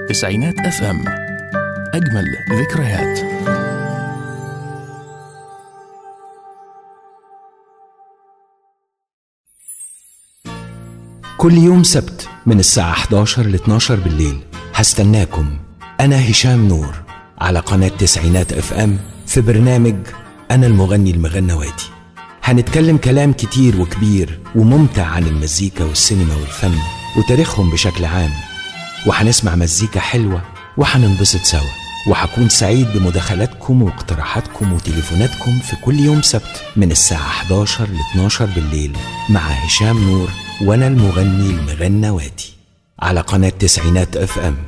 تسعينات اف ام اجمل ذكريات كل يوم سبت من الساعة 11 ل 12 بالليل هستناكم أنا هشام نور على قناة تسعينات اف ام في برنامج أنا المغني المغنواتي هنتكلم كلام كتير وكبير وممتع عن المزيكا والسينما والفن وتاريخهم بشكل عام وهنسمع مزيكا حلوة وهننبسط سوا وهكون سعيد بمداخلاتكم واقتراحاتكم وتليفوناتكم في كل يوم سبت من الساعة 11 ل 12 بالليل مع هشام نور وأنا المغني المغنواتي على قناة تسعينات اف ام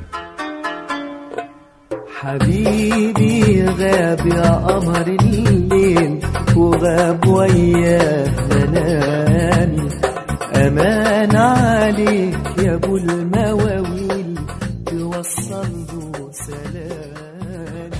حبيبي غاب يا قمر الليل وغاب وياه منامي أمان عليك يا أبو المواويل توصل له سلامي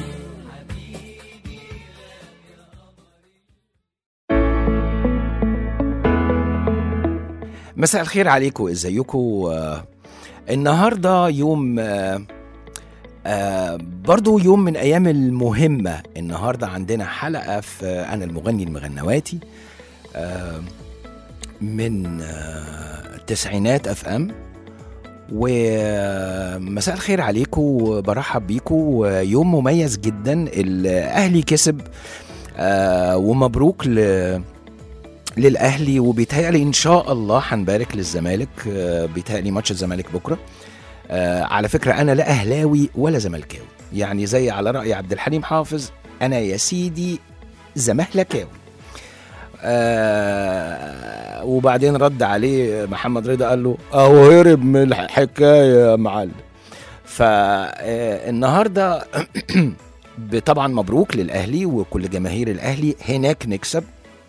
مساء الخير عليكم ازيكم آه، النهارده يوم آه، آه، برضو يوم من ايام المهمه النهارده عندنا حلقه في آه، انا المغني المغنواتي آه، من آه، تسعينات اف ام ومساء الخير عليكم برحب بيكم يوم مميز جدا الاهلي كسب آه، ومبروك ل للاهلي وبيتهيألي ان شاء الله هنبارك للزمالك آه، بيتهيألي ماتش الزمالك بكره آه، على فكره انا لا اهلاوي ولا زملكاوي يعني زي على راي عبد الحليم حافظ انا يا سيدي زمهلكاوي آه وبعدين رد عليه محمد رضا قال له اهو هرب من الحكايه يا معلم فالنهارده طبعا مبروك للاهلي وكل جماهير الاهلي هناك نكسب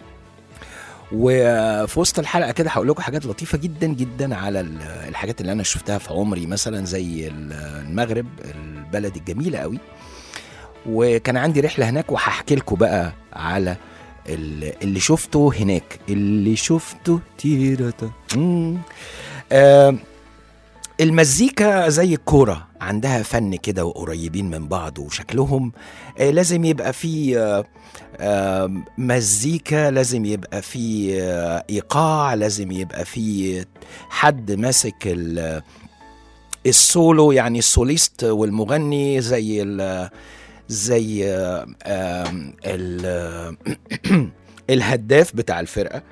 وفي وسط الحلقه كده هقول لكم حاجات لطيفه جدا جدا على ال- الحاجات اللي انا شفتها في عمري مثلا زي ال- المغرب البلد الجميله قوي وكان عندي رحله هناك وهحكي لكم بقى على ال- اللي شفته هناك اللي شفته تيرتا مم. آه المزيكا زي الكورة عندها فن كده وقريبين من بعض وشكلهم آه لازم يبقى فيه آه آه مزيكا لازم يبقى فيه آه ايقاع لازم يبقى فيه حد ماسك ال- السولو يعني السوليست والمغني زي ال زي آه، آم، ال- الهداف بتاع الفرقه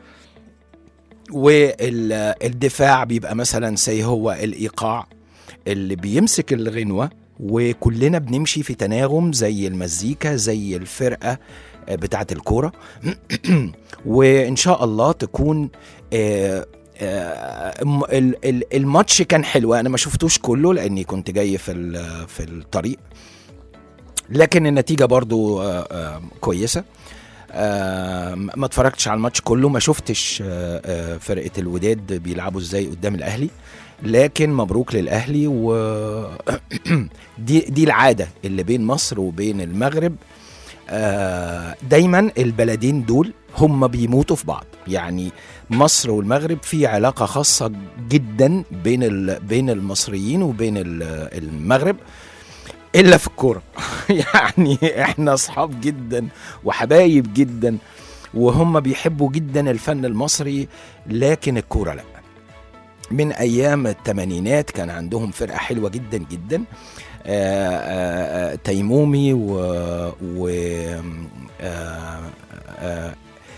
والدفاع بيبقى مثلا زي هو الايقاع اللي بيمسك الغنوه وكلنا بنمشي في تناغم زي المزيكا زي الفرقه آه، بتاعه الكوره وان شاء الله تكون آه، آه، م- ال- ال- الماتش كان حلو انا ما شفتوش كله لاني كنت جاي في ال- في الطريق لكن النتيجه برضو آه، آه، كويسه آه، ما اتفرجتش على الماتش كله ما شفتش آه، آه، فرقه الوداد بيلعبوا ازاي قدام الاهلي لكن مبروك للاهلي و دي دي العاده اللي بين مصر وبين المغرب آه، دايما البلدين دول هم بيموتوا في بعض يعني مصر والمغرب في علاقه خاصه جدا بين ال- بين المصريين وبين ال- المغرب الا في الكوره يعني احنا اصحاب جدا وحبايب جدا وهم بيحبوا جدا الفن المصري لكن الكوره لا من ايام الثمانينات كان عندهم فرقه حلوه جدا جدا آه، آه، آه، تيمومي و, و آه، آه،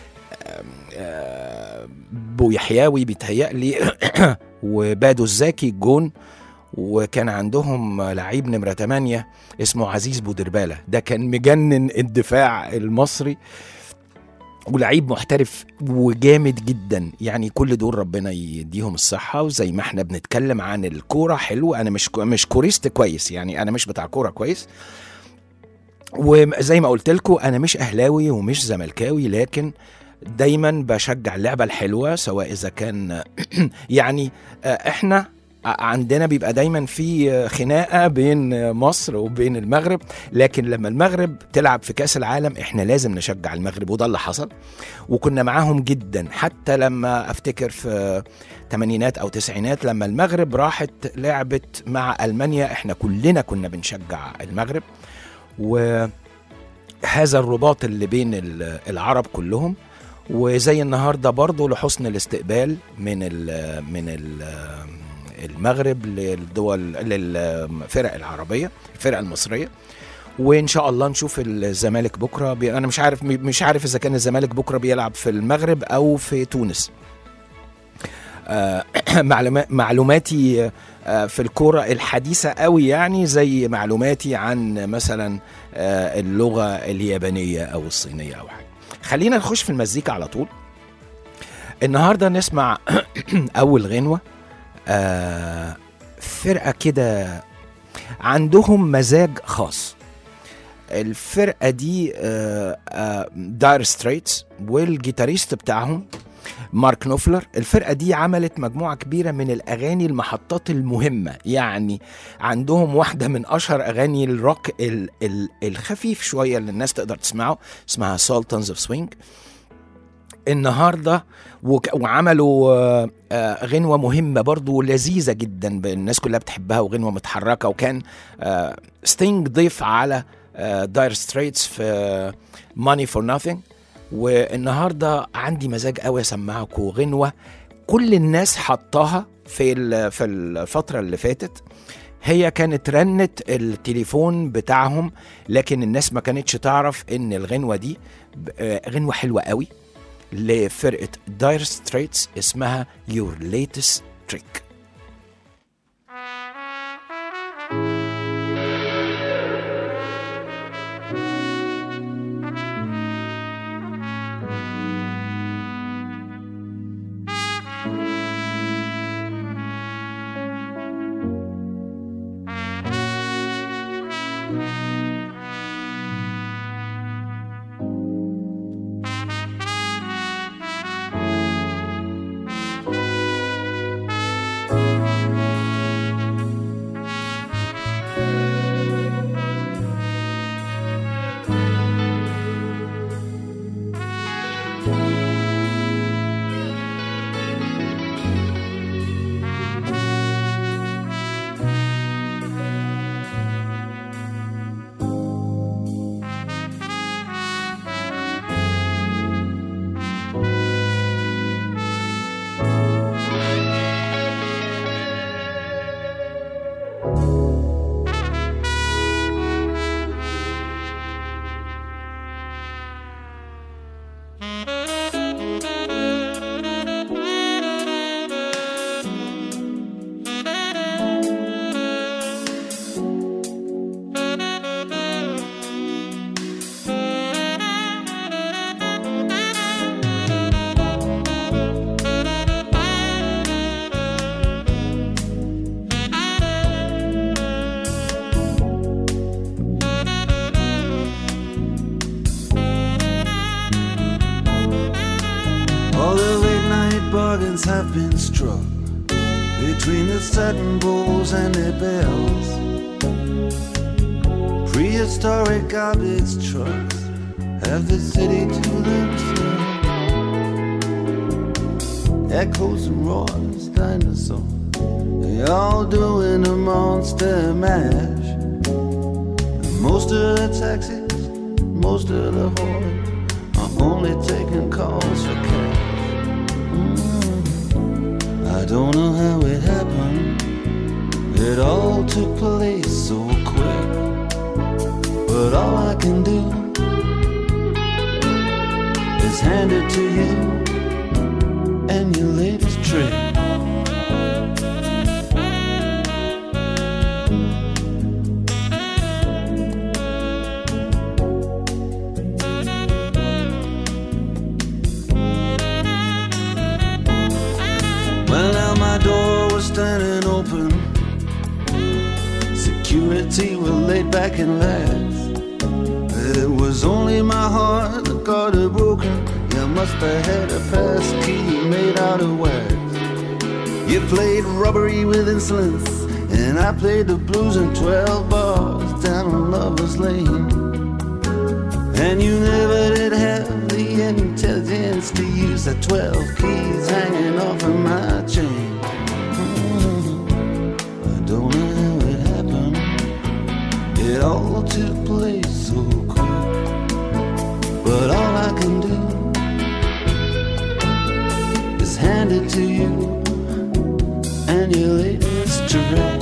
آه، بو يحياوي بيتهيألي وبادو الزاكي الجون وكان عندهم لعيب نمرة 8 اسمه عزيز بودربالة ده كان مجنن الدفاع المصري ولعيب محترف وجامد جدا يعني كل دول ربنا يديهم الصحة وزي ما احنا بنتكلم عن الكورة حلو انا مش مش كوريست كويس يعني انا مش بتاع كورة كويس وزي ما قلت لكم انا مش اهلاوي ومش زملكاوي لكن دايما بشجع اللعبة الحلوة سواء اذا كان يعني آه، احنا ع- عندنا بيبقى دايما في خناقه بين مصر وبين المغرب لكن لما المغرب تلعب في كاس العالم احنا لازم نشجع المغرب وده اللي حصل وكنا معاهم جدا حتى لما افتكر في تمانينات او تسعينات لما المغرب راحت لعبت مع المانيا احنا كلنا كنا بنشجع المغرب وهذا الرباط اللي بين ال- العرب كلهم وزي النهارده برضه لحسن الاستقبال من ال من ال المغرب للدول للفرق العربيه الفرق المصريه وان شاء الله نشوف الزمالك بكره بي انا مش عارف مش عارف اذا كان الزمالك بكره بيلعب في المغرب او في تونس آه، معلوما- معلوماتي آه، في الكرة الحديثة قوي يعني زي معلوماتي عن مثلا آه، اللغة اليابانية أو الصينية أو حاجة خلينا نخش في المزيكا على طول النهاردة نسمع أول غنوة آه، فرقة كده عندهم مزاج خاص الفرقة دي داير ستريتس والجيتاريست بتاعهم مارك نوفلر الفرقة دي عملت مجموعة كبيرة من الأغاني المحطات المهمة يعني عندهم واحدة من أشهر أغاني الروك ال- ال- الخفيف شوية اللي الناس تقدر تسمعه اسمها سولتنز اوف سوينج النهارده وك- وعملوا آه، آه، غنوه مهمه برضو لذيذه جدا ب- الناس كلها بتحبها وغنوه متحركه وكان ستينج ضيف على داير ستريتس في ماني فور نوثينج والنهارده عندي مزاج قوي اسمعكم غنوه كل الناس حطاها في ال- في الفتره اللي فاتت هي كانت رنة التليفون بتاعهم لكن الناس ما كانتش تعرف ان الغنوة دي ب- آه، غنوة حلوة قوي لفرقة داير ستريتس اسمها Your Latest Trick All the late night bargains have been struck between the satin bowls and their bells. Prehistoric garbage trucks have the city to themselves. Echoes and roars, dinosaurs, they all doing a monster mash. Most of the taxis, most of the whores are only taking calls for cash. Mm. I don't know how it happened. It all took place so quick. But all I can do is hand it to you and your latest trick. Well, now my door was standing open. Security were laid back and lax. It was only my heart that got it broken. You must have had a pass key made out of wax. You played robbery with insolence, and I played the blues in 12 bars down on Lover's Lane. And you never did have the intelligence to use the 12 keys hanging off of my chain. I don't know how it happened. It all took place so quick. But all I can do is hand it to you and your latest trick.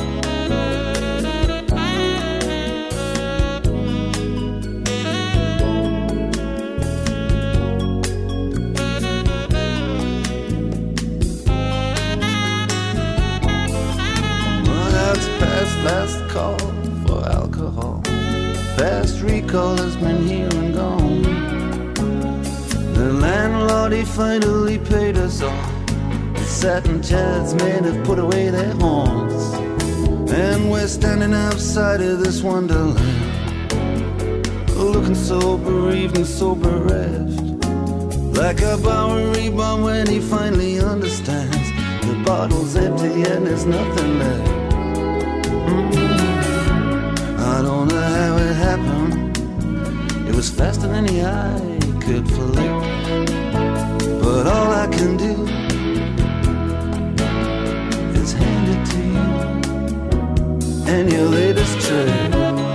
Well, that's past last call for alcohol. Past recall has been here and gone. The landlord, he finally paid us all. The satin chairs men have put away their horns. And we're standing outside of this wonderland. Looking so bereaved and so bereft. Like a Bowery bomb when he finally understands. The bottle's empty and there's nothing left. I don't know how it happened. It was faster than the eye could flick. But all I can do is hand it to you and your latest trick.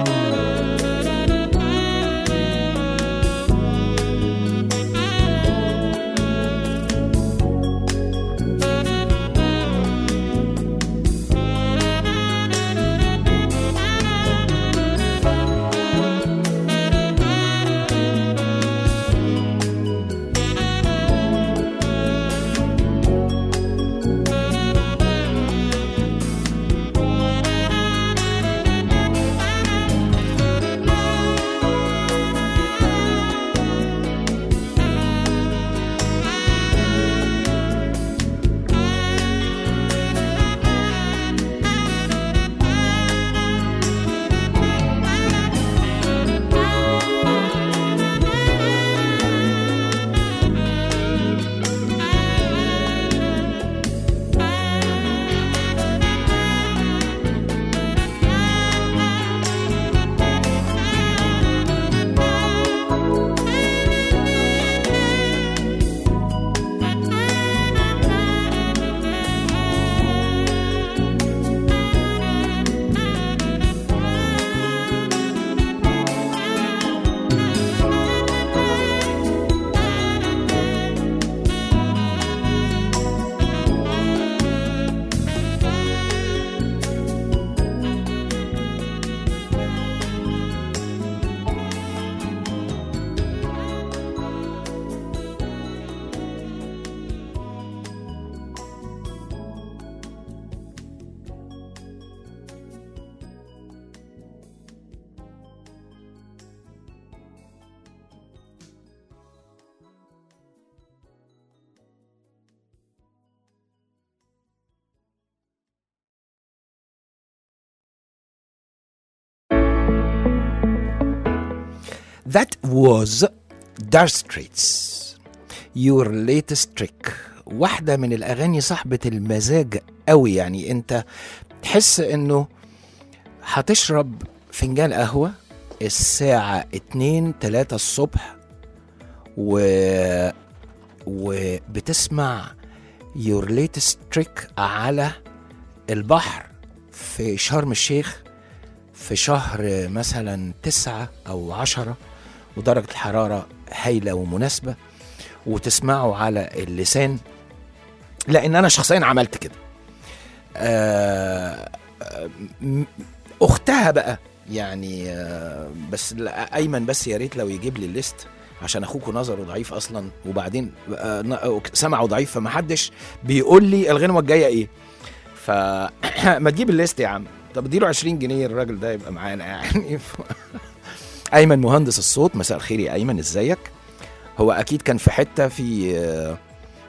That was Dark Straits Your Latest Trick واحدة من الأغاني صاحبة المزاج قوي يعني أنت تحس إنه هتشرب فنجان قهوة الساعة اتنين تلاتة الصبح و... وبتسمع Your Latest Trick على البحر في شرم الشيخ في شهر مثلا تسعة أو عشرة ودرجة الحرارة هايلة ومناسبة وتسمعه على اللسان لأن أنا شخصيا عملت كده آه، آه، م- أختها بقى يعني آه، بس لا، أيمن بس يا ريت لو يجيب لي الليست عشان اخوكوا نظره ضعيف اصلا وبعدين آه، ن- سمعه ضعيف فمحدش بيقول لي الغنوه الجايه ايه فما تجيب الليست يا عم طب اديله 20 جنيه الراجل ده يبقى معانا يعني ف... ايمن مهندس الصوت مساء الخير يا ايمن ازيك هو اكيد كان في حته في آه،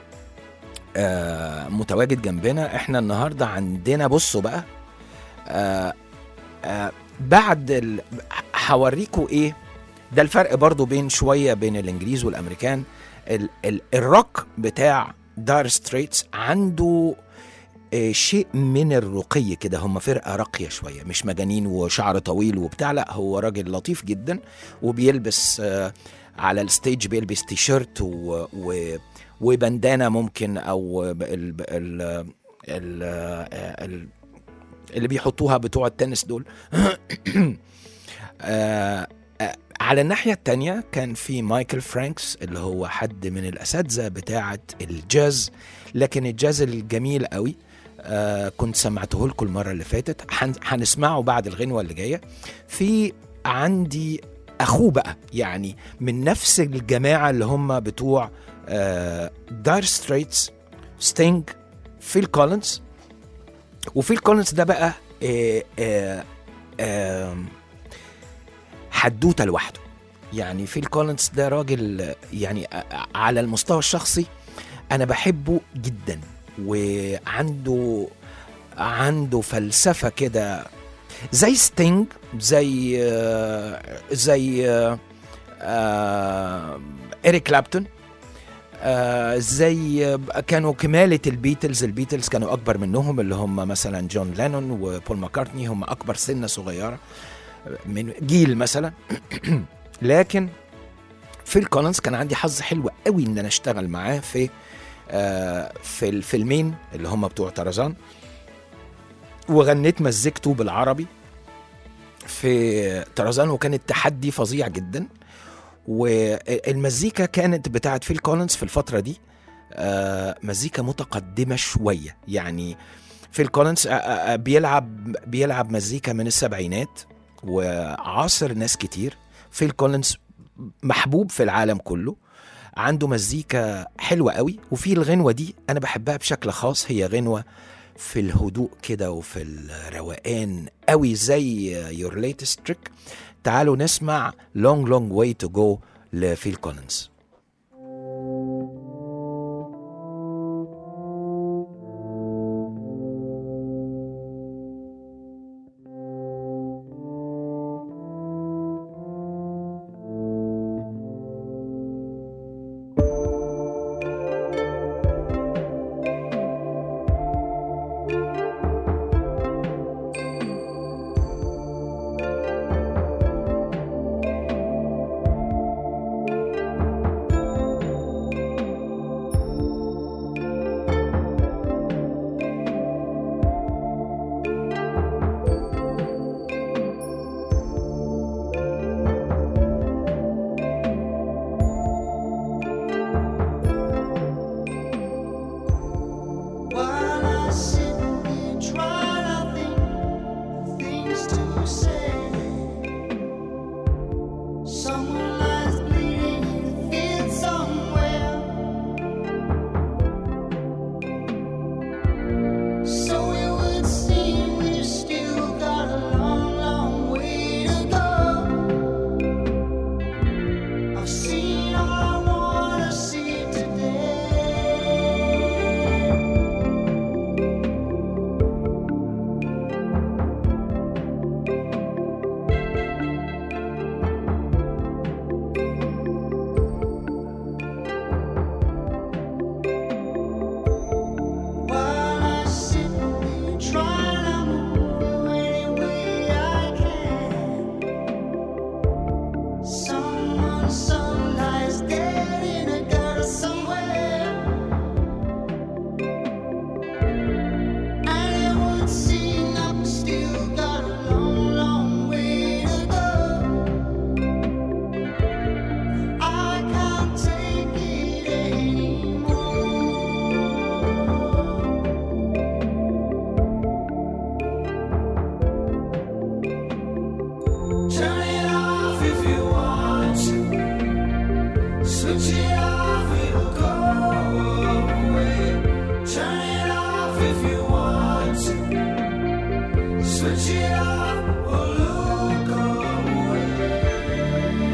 آه، متواجد جنبنا احنا النهارده عندنا بصوا بقى آه، آه، بعد ال... هوريكوا ايه ده الفرق برضو بين شويه بين الانجليز والامريكان ال... ال... الروك بتاع دار ستريتس عنده آه، شيء من الرقي كده هم فرقة راقية شوية مش مجانين وشعر طويل وبتاع لا هو راجل لطيف جدا وبيلبس آه، على الستيج بيلبس تيشيرت و, و وبندانة ممكن أو ال ال ال ال اللي بيحطوها بتوع التنس دول آه، آه، على الناحية التانية كان في مايكل فرانكس اللي هو حد من الأساتذة بتاعة الجاز لكن الجاز الجميل قوي آه كنت سمعته لكم المرة اللي فاتت هن- هنسمعه بعد الغنوة اللي جاية في عندي أخوه بقى يعني من نفس الجماعة اللي هم بتوع آه داير ستريتس ستينج فيل كولينز وفيل كولينز ده بقى آه آه آه حدوته لوحده يعني فيل كولينز ده راجل يعني آه، على المستوى الشخصي انا بحبه جدا وعنده عنده فلسفه كده زي ستينج زي آه، زي آه، آه، اريك كلابتون آه زي كانوا كمالة البيتلز البيتلز كانوا أكبر منهم اللي هم مثلا جون لينون وبول ماكارتني هم أكبر سنة صغيرة من جيل مثلا لكن فيل كولينز كان عندي حظ حلو قوي ان انا اشتغل معاه في آه في الفيلمين اللي هم بتوع طرزان وغنيت مزيكته بالعربي في طرزان وكانت تحدي فظيع جدا والمزيكا كانت بتاعت فيل كولينز في الفترة دي آه مزيكا متقدمة شوية يعني فيل كولينز آه، آه، بيلعب بيلعب مزيكا من السبعينات وعاصر ناس كتير فيل كولينز محبوب في العالم كله عنده مزيكا حلوة قوي وفي الغنوة دي أنا بحبها بشكل خاص هي غنوة في الهدوء كده وفي الروقان قوي زي يور ليتست تريك تعالوا نسمع لونج لونج واي تو جو لفيل كولينز While I sit here trying to think things to say, someone lies bleeding in the field somewhere. So it would seem we've still got a long, long way to go. I've seen all I wanna see today. While I sit here trying to move any way I can, someone's son lies dead in a gutter somewhere, and it would seem like we still got a long, long way to go. I can't take it anymore. Turn it off if you want to. Switch it off, it'll go away. Turn it off if you want to. Switch it off or look away.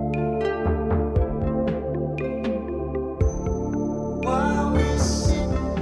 While we sit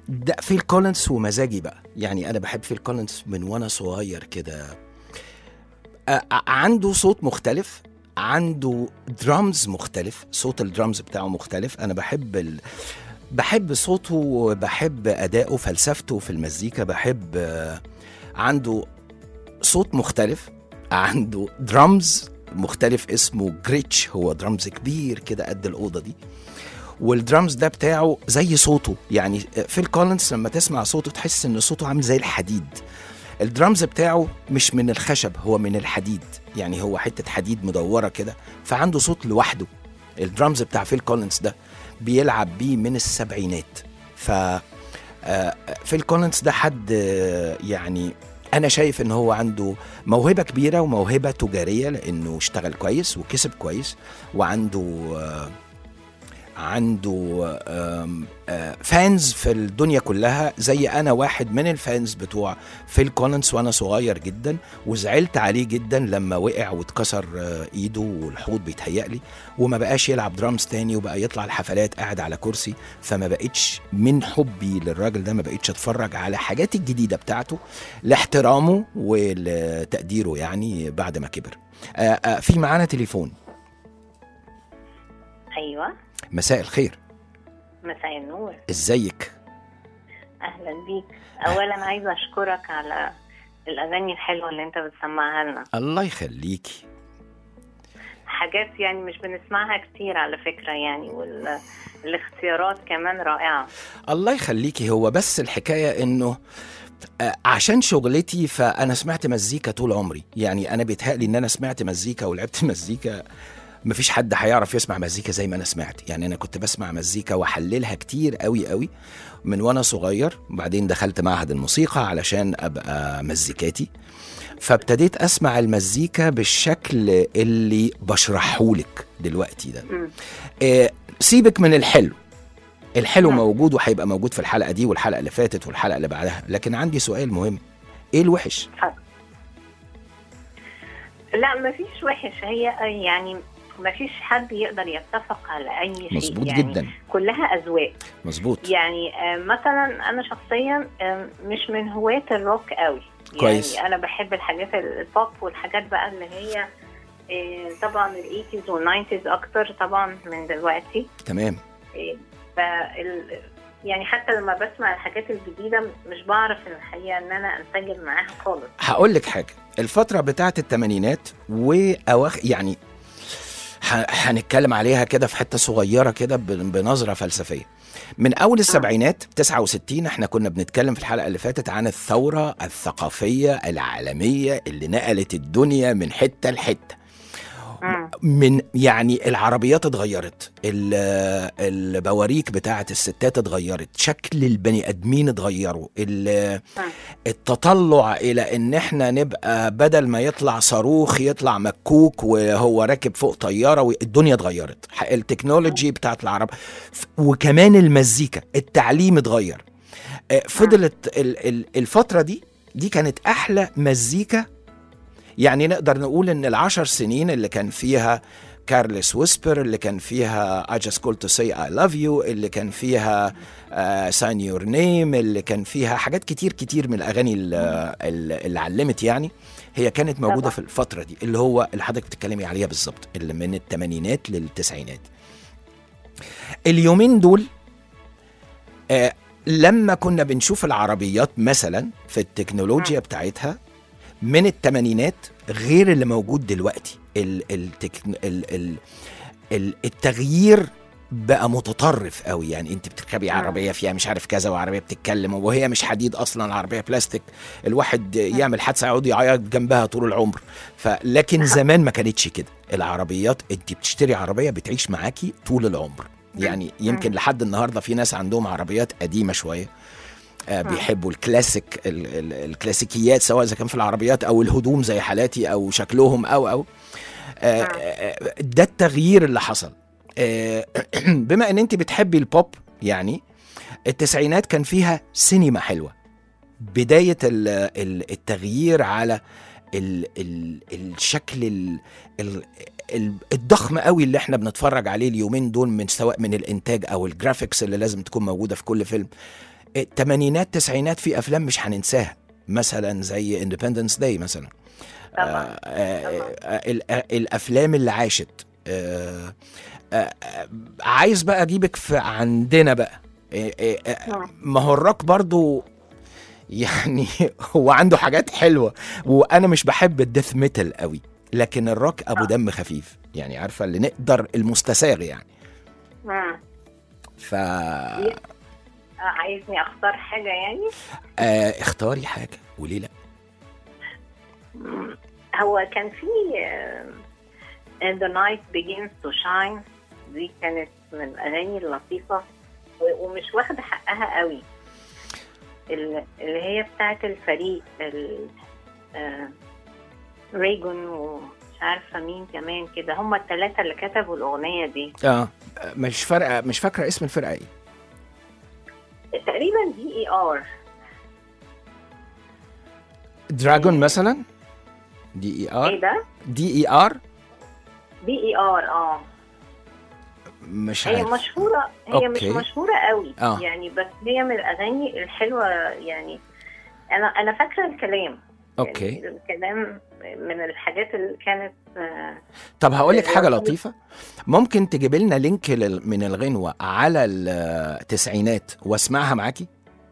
ده فيل كولينز ومزاجي بقى يعني انا بحب فيل كولينز من وانا صغير كده آه، عنده صوت مختلف عنده درامز مختلف صوت الدرامز بتاعه مختلف انا بحب ال... بحب صوته بحب اداؤه فلسفته في المزيكا بحب آه، عنده صوت مختلف عنده درامز مختلف اسمه جريتش هو درامز كبير كده قد الاوضه دي والدرامز ده بتاعه زي صوته يعني فيل كولينز لما تسمع صوته تحس ان صوته عامل زي الحديد الدرامز بتاعه مش من الخشب هو من الحديد يعني هو حته حديد مدوره كده فعنده صوت لوحده الدرامز بتاع فيل كولينز ده بيلعب بيه من السبعينات ف آه، فيل كولينز ده حد آه، يعني انا شايف ان هو عنده موهبه كبيره وموهبه تجاريه لانه اشتغل كويس وكسب كويس وعنده آه، عنده آم، آه، فانز في الدنيا كلها زي انا واحد من الفانز بتوع فيل كولينز وانا صغير جدا وزعلت عليه جدا لما وقع واتكسر آه، ايده والحوض بيتهيألي وما بقاش يلعب درامز تاني وبقى يطلع الحفلات قاعد على كرسي فما بقتش من حبي للراجل ده ما بقتش اتفرج على حاجات الجديده بتاعته لاحترامه ولتقديره يعني بعد ما كبر آه، آه، في معانا تليفون ايوه مساء الخير مساء النور ازيك اهلا بيك اولا عايزه اشكرك على الاغاني الحلوه اللي انت بتسمعها لنا الله يخليكي حاجات يعني مش بنسمعها كتير على فكره يعني والاختيارات كمان رائعه الله يخليكي هو بس الحكايه انه آه، عشان شغلتي فانا سمعت مزيكا طول عمري يعني انا بيتهيألي ان انا سمعت مزيكا ولعبت مزيكا مفيش حد هيعرف يسمع مزيكا زي ما انا سمعت يعني انا كنت بسمع مزيكا واحللها كتير قوي قوي من وانا صغير وبعدين دخلت معهد الموسيقى علشان ابقى مزيكاتي فابتديت اسمع المزيكا بالشكل اللي بشرحهولك دلوقتي ده مم. آه، سيبك من الحلو الحلو نعم. موجود وهيبقى موجود في الحلقه دي والحلقه اللي فاتت والحلقه اللي بعدها لكن عندي سؤال مهم ايه الوحش لا مفيش وحش هي يعني مفيش حد يقدر يتفق على اي شيء مظبوط يعني جدا كلها اذواق مظبوط يعني آه، مثلا انا شخصيا آه، مش من هواة الروك قوي كويس. يعني انا بحب الحاجات البوب والحاجات بقى اللي هي آه، طبعا الايتيز والناينتيز اكتر طبعا من دلوقتي تمام آه، فال يعني حتى لما بسمع الحاجات الجديده مش بعرف ان الحقيقه ان انا انسجم معاها خالص هقول لك حاجه الفتره بتاعت الثمانينات واواخر يعني ه- هنتكلم عليها كده في حته صغيره كده ب- بنظره فلسفيه من اول السبعينات 69 احنا كنا بنتكلم في الحلقه اللي فاتت عن الثوره الثقافيه العالميه اللي نقلت الدنيا من حته لحته مم. من يعني العربيات اتغيرت ال- البواريك بتاعت الستات اتغيرت شكل البني ادمين اتغيروا ال- التطلع الى ان احنا نبقى بدل ما يطلع صاروخ يطلع مكوك وهو راكب فوق طياره والدنيا اتغيرت ح- التكنولوجي بتاعت العرب ف- وكمان المزيكا التعليم اتغير آه، فضلت ال- ال- الفتره دي دي كانت احلى مزيكا يعني نقدر نقول ان العشر سنين اللي كان فيها كارلس ويسبر اللي كان فيها I just called to say I love you اللي كان فيها uh, sign your name اللي كان فيها حاجات كتير كتير من الاغاني اللي, اللي علمت يعني هي كانت موجوده طبعا. في الفتره دي اللي هو اللي حضرتك بتتكلمي عليها بالظبط اللي من الثمانينات للتسعينات اليومين دول آه لما كنا بنشوف العربيات مثلا في التكنولوجيا بتاعتها من الثمانينات غير اللي موجود دلوقتي ال التكن ال ال ال التغيير بقى متطرف قوي يعني انت بتركبي عربيه فيها مش عارف كذا وعربيه بتتكلم وهي مش حديد اصلا العربيه بلاستيك الواحد يعمل حادثه يقعد يعيط جنبها طول العمر فلكن زمان ما كانتش كده العربيات انت بتشتري عربيه بتعيش معاكي طول العمر يعني يمكن لحد النهارده في ناس عندهم عربيات قديمه شويه آه، بيحبوا الكلاسيك ال- ال- الكلاسيكيات سواء اذا كان في العربيات او الهدوم زي حالاتي او شكلهم او او آه، آه، ده التغيير اللي حصل آه، بما ان انت بتحبي البوب يعني التسعينات كان فيها سينما حلوه بدايه ال- ال- التغيير على ال ال الشكل ال ال ال الضخم قوي اللي احنا بنتفرج عليه اليومين دول من سواء من الانتاج او الجرافيكس اللي لازم تكون موجوده في كل فيلم الثمانينات تسعينات في افلام مش هننساها مثلا زي اندبندنس داي مثلا طبعا آه، آه، آه، ال- آه، الافلام اللي عاشت آه، آه، آه، عايز بقى اجيبك في عندنا بقى آه، آه، آه، نعم. ما هو الروك برضو يعني هو عنده حاجات حلوه وانا مش بحب الديث ميتال قوي لكن الروك ابو آه. دم خفيف يعني عارفه اللي نقدر المستساغ يعني مم. ف آه، عايزني اختار حاجه يعني آه اختاري حاجه وليه لا مم. هو كان في آه، And the Night Begins to Shine دي كانت من الأغاني اللطيفة و- ومش واخدة حقها قوي ال- اللي هي بتاعت الفريق ال- آه، ريجون ومش عارفة مين كمان كده هما الثلاثة اللي كتبوا الأغنية دي اه مش فارقه مش فاكره اسم الفرقه ايه تقريبا دي اي ار دراجون مثلا دي اي ايه ار ده؟ دي اي ار دي اي ار اه مش هي عارف مشهورة هي أوكي. مش مشهورة قوي آه. يعني بس هي من الأغاني الحلوة يعني أنا أنا فاكرة الكلام اوكي يعني الكلام من الحاجات اللي كانت آه، طب هقول لك حاجه والله. لطيفه ممكن تجيب لنا لينك لل- من الغنوه على التسعينات واسمعها معاكي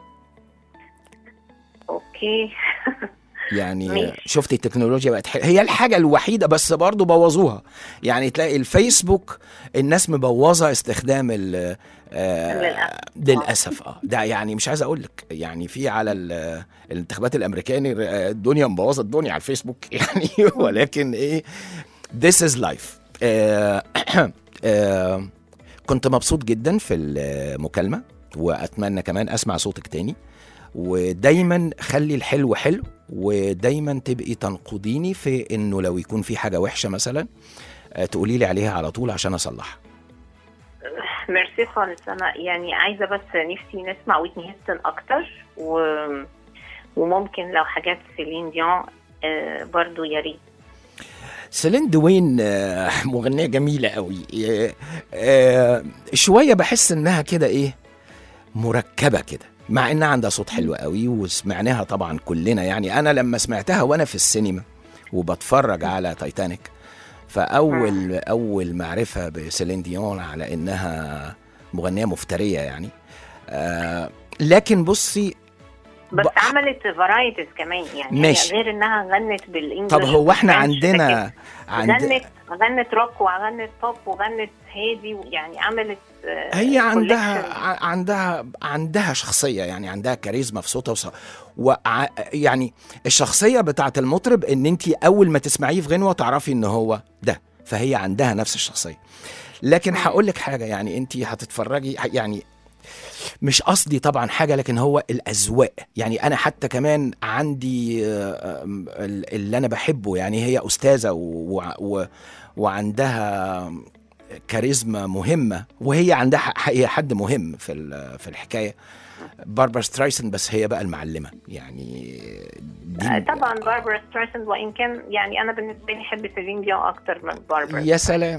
أوكي يعني ماشي. شفتي التكنولوجيا بقت حلوة. هي الحاجة الوحيدة بس برضو بوظوها يعني تلاقي الفيسبوك الناس مبوظة استخدام ال آه، للأسف. للأسف اه ده يعني مش عايز أقول لك يعني في على ال- الانتخابات الأمريكاني آه، الدنيا مبوظة الدنيا على الفيسبوك يعني ولكن إيه this is life آه، آه، كنت مبسوط جدا في المكالمة وأتمنى كمان أسمع صوتك تاني ودايما خلي الحلو حلو ودايما تبقي تنقضيني في انه لو يكون في حاجه وحشه مثلا آه، تقولي لي عليها على طول عشان اصلحها ميرسي خالص أنا يعني عايزة بس نفسي نسمع ويتني هيستن أكتر و... وممكن لو حاجات سيلين ديون آه، برضو يا ريت سيلين دوين آه، مغنيه جميله قوي آه، آه، شويه بحس انها كده ايه مركبه كده مع انها عندها صوت حلو قوي وسمعناها طبعا كلنا يعني انا لما سمعتها وانا في السينما وبتفرج على تايتانيك فاول اول معرفه بسيلين ديون على انها مغنيه مفتريه يعني آه لكن بصي بس ب- عملت فرايتيز كمان يعني ماشي. هي غير انها غنت بالانجلش طب هو احنا والفرنش، عندنا لكن عند غنت غنت روك وغنت بوب وغنت هادي يعني عملت آه، هي عندها collection. ع- عندها عندها شخصيه يعني عندها كاريزما في صوتها وص... وع... يعني الشخصيه بتاعت المطرب ان انت اول ما تسمعيه في غنوه تعرفي ان هو ده فهي عندها نفس الشخصيه لكن هقول لك حاجه يعني انت هتتفرجي يعني مش قصدي طبعا حاجه لكن هو الاذواق يعني انا حتى كمان عندي آه، آم، اللي انا بحبه يعني هي استاذه و... و... وعندها كاريزما مهمه وهي عندها ح- هي حد مهم في ال- في الحكايه باربرا سترايسن بس هي بقى المعلمه يعني دي آه، طبعا باربرا سترايسند وان كان يعني انا بالنسبه لي احب سيلين ديون اكتر من باربرا يا سلام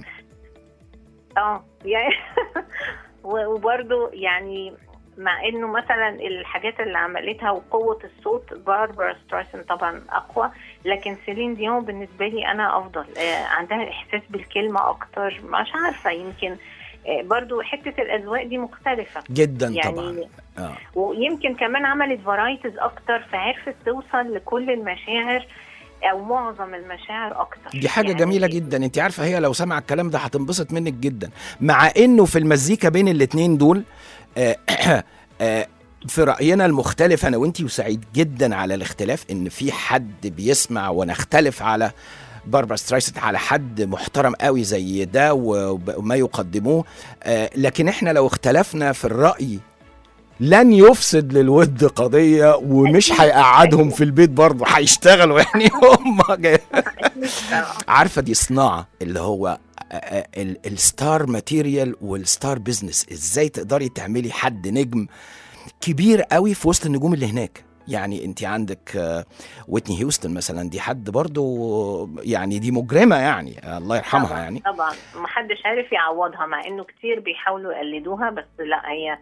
اه يعني و- وبرضه يعني مع انه مثلا الحاجات اللي عملتها وقوه الصوت باربرا سترايسن طبعا اقوى لكن سيلين ديون بالنسبه لي انا افضل آه عندها احساس بالكلمه اكتر مش عارفه يمكن آه برضو حته الاذواق دي مختلفه جدا يعني طبعا اه ويمكن كمان عملت فرايتيز اكتر فعرفت توصل لكل المشاعر او معظم المشاعر اكتر دي حاجة يعني جميلة جدا انت عارفة هي لو سمع الكلام ده هتنبسط منك جدا مع انه في المزيكا بين الاتنين دول آه آه في رأينا المختلف انا وانتي وسعيد جدا على الاختلاف ان في حد بيسمع ونختلف على باربرا سترايسن على حد محترم قوي زي ده وب- وما يقدموه آه لكن احنا لو اختلفنا في الرأي لن يفسد للود قضية ومش أكيد. هيقعدهم في البيت برضه هيشتغلوا يعني هم جاي آه. عارفه دي صناعه اللي هو آه، آه، ال- الستار ماتيريال والستار بزنس ازاي تقدري تعملي حد نجم كبير قوي في وسط النجوم اللي هناك يعني انت عندك آه، ويتني هيوستن مثلا دي حد برضو يعني دي مجرمه يعني آه، الله يرحمها طبعا يعني طبعا محدش عارف يعوضها مع انه كتير بيحاولوا يقلدوها بس لا هي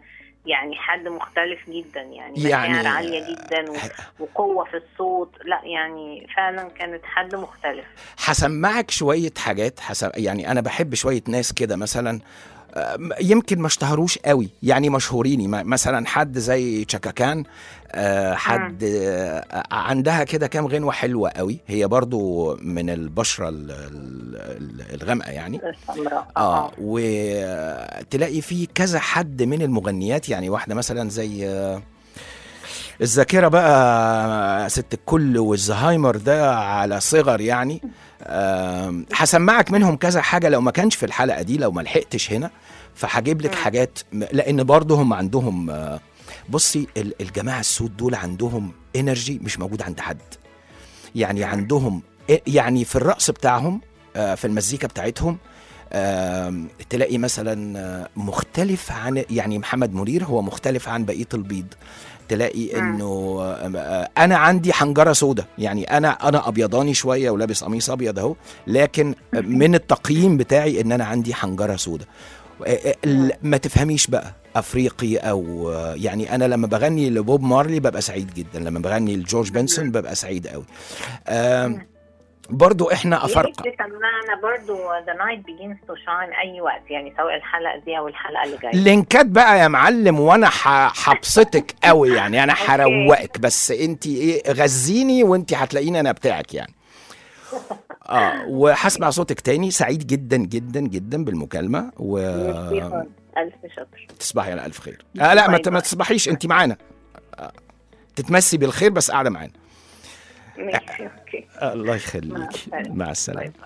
يعني حد مختلف جدا يعني, يعني- مشاعر عاليه جدا و... وقوه في الصوت لا يعني فعلا كانت حد مختلف هسمعك شوية حاجات حسب يعني أنا بحب شوية ناس كده مثلا آم، يمكن ما اشتهروش قوي يعني مشهورين م- مثلا حد زي تشاكاكان آه، حد آه، عندها كده كام غنوة حلوة قوي هي برضو من البشرة ال- ال- الغامقة يعني السمراء اه وتلاقي في كذا حد من المغنيات يعني واحده مثلا زي آه، الذاكره بقى ست الكل والزهايمر ده على صغر يعني آم، هسمعك منهم كذا حاجه لو ما كانش في الحلقه دي لو ما لحقتش هنا فهجيب لك حاجات م- لان برضه هم عندهم آه، بصي ال- الجماعه السود دول عندهم انرجي مش موجود عند حد يعني عندهم يعني في الرقص بتاعهم آه، في المزيكا بتاعتهم آم، تلاقي مثلا آه، مختلف عن يعني محمد منير هو مختلف عن بقيه البيض تلاقي انه آه، آه، انا عندي حنجره سودة يعني انا انا ابيضاني شويه ولابس قميص ابيض اهو لكن من التقييم بتاعي ان انا عندي حنجره سودة آه، آه، ال- ما تفهميش بقى افريقي او آه، يعني انا لما بغني لبوب مارلي ببقى سعيد جدا لما بغني لجورج بنسون ببقى سعيد قوي آم، برضو احنا يا ريت افارقه تسمعنا برضو The Night Begins to Shine أي وقت يعني سواء الحلقة دي أو الحلقة اللي جاية لينكات بقى يا معلم وانا ح- هبسطك قوي يعني انا أوكي. هروقك بس انت ايه غزيني وانت هتلاقيني انا بتاعك يعني اه وهسمع صوتك تاني سعيد جدا جدا جدا بالمكالمه ميرسي و خالص. ألف شكر تصبحي على الف خير آه لا ما, باي ت- ما باي. تصبحيش انت معانا آه. تتمسي بالخير بس قاعده معانا ماشي أوكي الله مع يخليك السلامة. مع باي السلامه باي.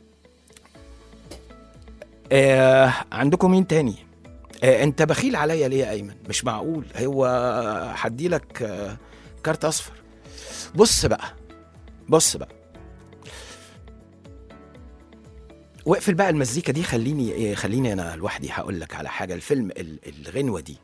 آه عندكم مين تاني آه انت بخيل عليا ليه يا ايمن مش معقول هو هدي لك آه كارت اصفر بص بقى بص بقى واقفل بقى المزيكا دي خليني إيه خليني انا لوحدي هقول لك على حاجه الفيلم ال- الغنوه دي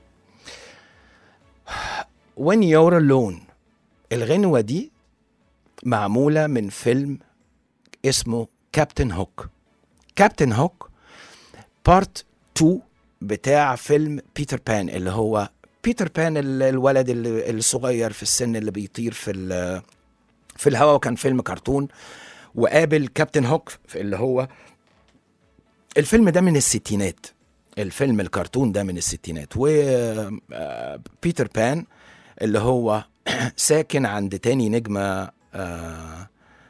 When You're Alone الغنوه دي معموله من فيلم اسمه كابتن هوك كابتن هوك بارت 2 بتاع فيلم بيتر بان اللي هو بيتر بان ال- الولد اللي- الصغير في السن اللي بيطير في ال- في الهواء وكان فيلم كرتون وقابل كابتن هوك اللي هو الفيلم ده من الستينات الفيلم الكرتون ده من الستينات وبيتر بان اللي هو ساكن عند تاني نجمة آه،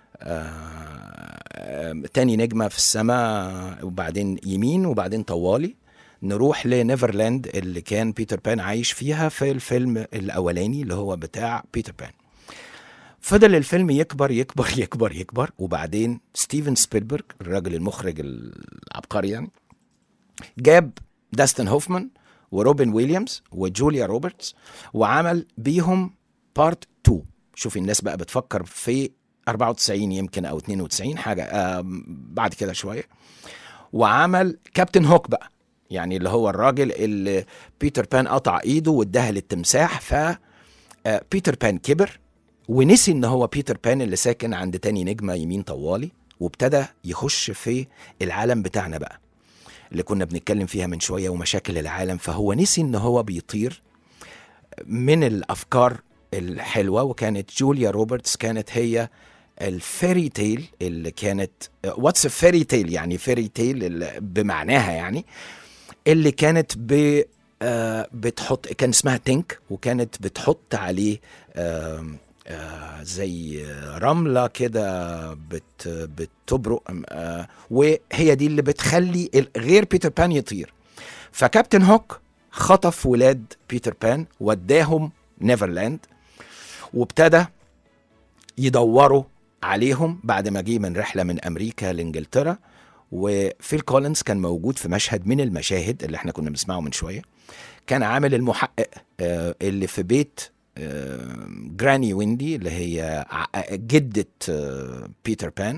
آه، تاني نجمة في السماء وبعدين يمين وبعدين طوالي نروح لنيفرلاند اللي كان بيتر بان عايش فيها في الفيلم الأولاني اللي هو بتاع بيتر بان فضل الفيلم يكبر يكبر يكبر يكبر وبعدين ستيفن سبيلبرج الراجل المخرج العبقري يعني جاب داستن هوفمان وروبن ويليامز وجوليا روبرتس وعمل بيهم بارت 2 شوفي الناس بقى بتفكر في 94 يمكن او 92 حاجه آم، بعد كده شويه وعمل كابتن هوك بقى يعني اللي هو الراجل اللي بيتر بان قطع ايده واداها للتمساح ف آه، بيتر بان كبر ونسي ان هو بيتر بان اللي ساكن عند تاني نجمه يمين طوالي وابتدى يخش في العالم بتاعنا بقى اللي كنا بنتكلم فيها من شويه ومشاكل العالم فهو نسي ان هو بيطير من الافكار الحلوه وكانت جوليا روبرتس كانت هي الفيري تيل اللي كانت واتس فيري تيل يعني فيري تيل بمعناها يعني اللي كانت ب آه، بتحط كان اسمها تينك وكانت بتحط عليه آم، آه، زي رمله كده بت بتبرق آه، وهي دي اللي بتخلي ال- غير بيتر بان يطير فكابتن هوك خطف ولاد بيتر بان وداهم نيفرلاند وابتدى يدوروا عليهم بعد ما جه من رحله من امريكا لانجلترا وفيل كولينز كان موجود في مشهد من المشاهد اللي احنا كنا بنسمعه من شويه كان عامل المحقق آه، اللي في بيت آه، جراني ويندي اللي هي ع- جدة آه، بيتر بان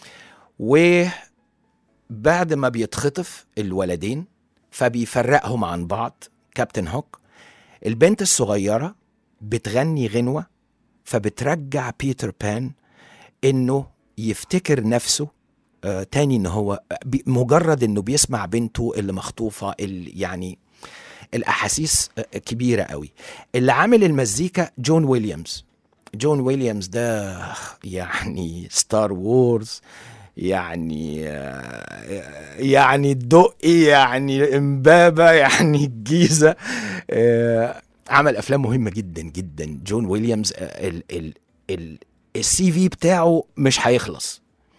وبعد ما بيتخطف الولدين فبيفرقهم عن بعض كابتن هوك البنت الصغيرة بتغني غنوة فبترجع بيتر بان انه يفتكر نفسه آه تاني ان هو بي- مجرد انه بيسمع بنته اللي مخطوفة اللي يعني الاحاسيس آه، كبيره قوي اللي عامل المزيكا جون ويليامز جون ويليامز ده يعني ستار وورز يعني آه، يعني الدقي يعني امبابه يعني الجيزه آه، عمل افلام مهمه جدا جدا جون ويليامز آه، ال ال ال السي في بتاعه مش هيخلص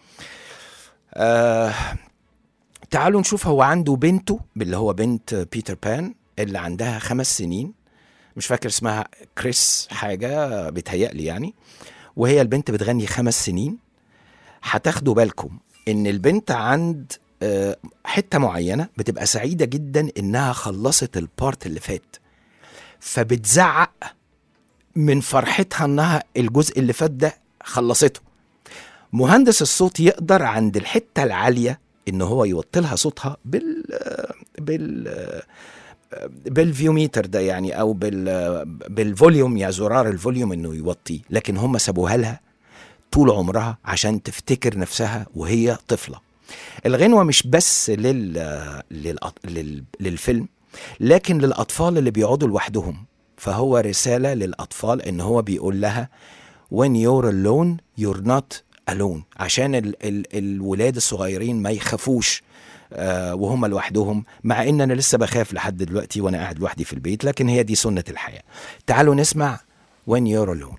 آه تعالوا نشوف هو عنده بنته اللي هو بنت بيتر بان اللي عندها خمس سنين مش فاكر اسمها كريس حاجة بتهيألي يعني وهي البنت بتغني خمس سنين هتاخدوا بالكم ان البنت عند آه، حتة معينة بتبقى سعيدة جدا انها خلصت البارت اللي فات فبتزعق من فرحتها انها الجزء اللي فات ده خلصته مهندس الصوت يقدر عند الحتة العالية ان هو يوطلها صوتها بال بال بالفيوميتر ده يعني او بال بالفوليوم يا زرار الفوليوم انه يوطيه لكن هم سابوها لها طول عمرها عشان تفتكر نفسها وهي طفله الغنوه مش بس لل... لل... لل... للفيلم لكن للاطفال اللي بيقعدوا لوحدهم فهو رساله للاطفال ان هو بيقول لها when you're alone you're not alone عشان ال... ال... الولاد الصغيرين ما يخافوش آه وهم لوحدهم مع ان انا لسه بخاف لحد دلوقتي وانا قاعد لوحدي في البيت لكن هي دي سنه الحياه تعالوا نسمع when you're alone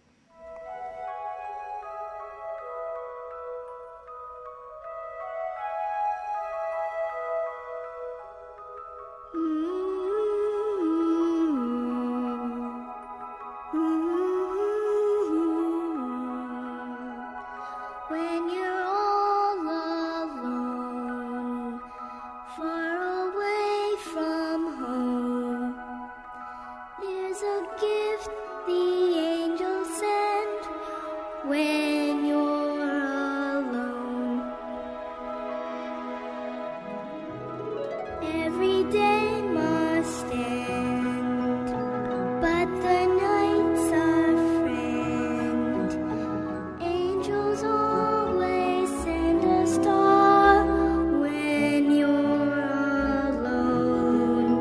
When you're all alone, far away from home, there's a gift the angels send when you're alone. Every day must end, but the night's our friend. Angels always send a star when you're alone.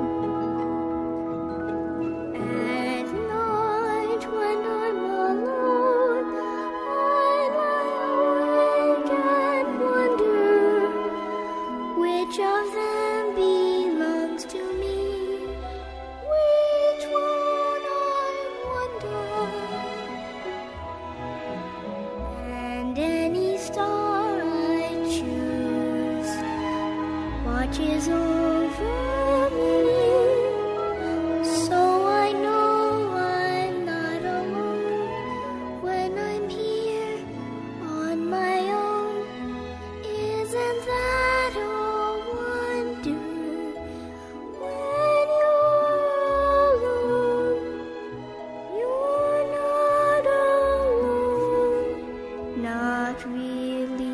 At night when I'm alone, I lie awake and wonder which of them belongs to me. Which one I wonder. And any star I choose watches over me. So I know I'm not alone when I'm here on my own. Isn't that a wonder? When you're alone, you're not alone. Not really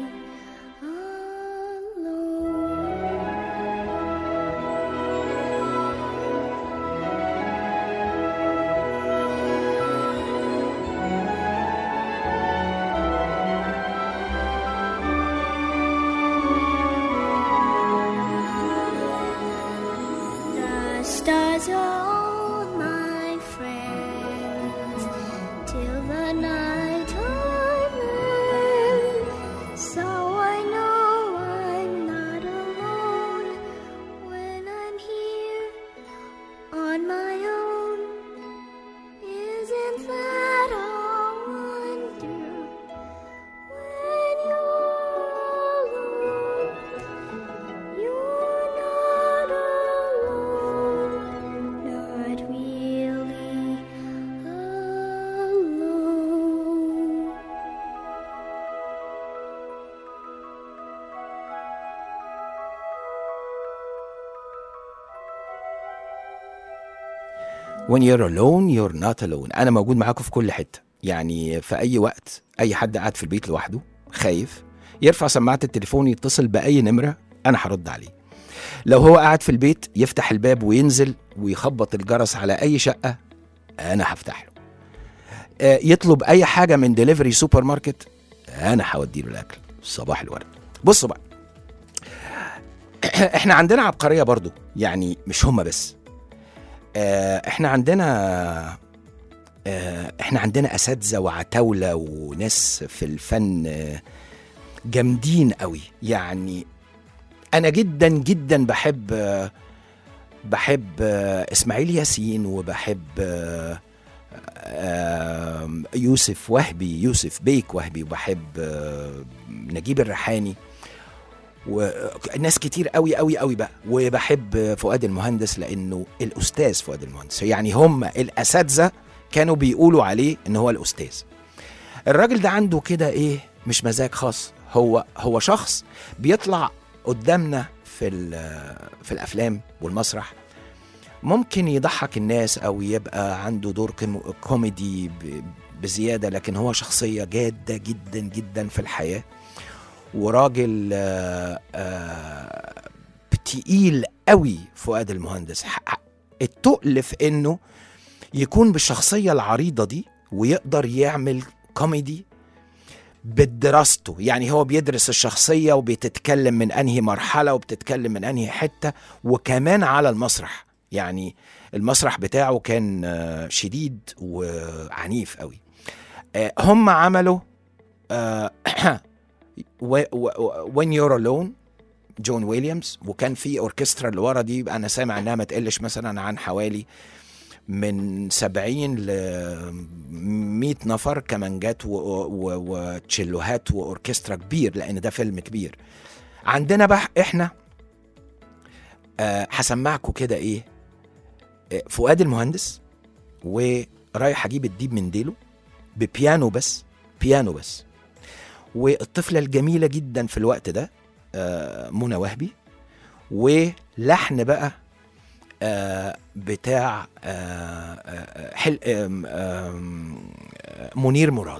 alone. The stars are all my friends till the night time ends. So I know I'm not alone when I'm here on my own. Isn't that a wonder? When you're alone, you're not alone, not really alone. when you're alone you're not alone انا موجود معاكم في كل حته يعني في اي وقت اي حد قاعد في البيت لوحده خايف يرفع سماعه التليفون يتصل باي نمره انا هرد عليه لو هو قاعد في البيت يفتح الباب وينزل ويخبط الجرس على اي شقه انا هفتح له آه، يطلب اي حاجه من ديليفري سوبر ماركت انا هودي له الاكل صباح الورد بصوا بقى احنا عندنا عبقريه برضو يعني مش هما بس آه، احنا عندنا آه، احنا عندنا اساتذه وعتاوله وناس في الفن آه، جامدين قوي يعني انا جدا جدا بحب آه، بحب آه، اسماعيل ياسين وبحب آه، آه، يوسف وهبي يوسف بيك وهبي وبحب آه، نجيب الريحاني وناس كتير قوي قوي قوي بقى وبحب فؤاد المهندس لانه الاستاذ فؤاد المهندس يعني هم الاساتذه كانوا بيقولوا عليه ان هو الاستاذ الراجل ده عنده كده ايه مش مزاج خاص هو هو شخص بيطلع قدامنا في ال- في الافلام والمسرح ممكن يضحك الناس او يبقى عنده دور كوم- كوميدي ب- بزياده لكن هو شخصيه جاده جدا جدا في الحياه وراجل آه، آه، تقيل قوي فؤاد المهندس ح- ح- التقل في انه يكون بالشخصيه العريضه دي ويقدر يعمل كوميدي بدراسته يعني هو بيدرس الشخصيه وبتتكلم من انهي مرحله وبتتكلم من انهي حته وكمان على المسرح يعني المسرح بتاعه كان آه، شديد وعنيف قوي آه، هم عملوا آه، و- و- When You're Alone جون ويليامز وكان في اوركسترا اللي ورا دي انا سامع انها ما تقلش مثلا عن حوالي من 70 ل 100 نفر كمانجات و- و- وتشيلوهات واوركسترا كبير لان ده فيلم كبير عندنا بقى احنا آه، هسمعكم كده ايه آه، فؤاد المهندس ورايح اجيب الديب من ديله ببيانو بس بيانو بس والطفله الجميله جدا في الوقت ده آه، منى وهبي ولحن بقى آه، بتاع آه، آه، حل آم، آم، آه، منير مراد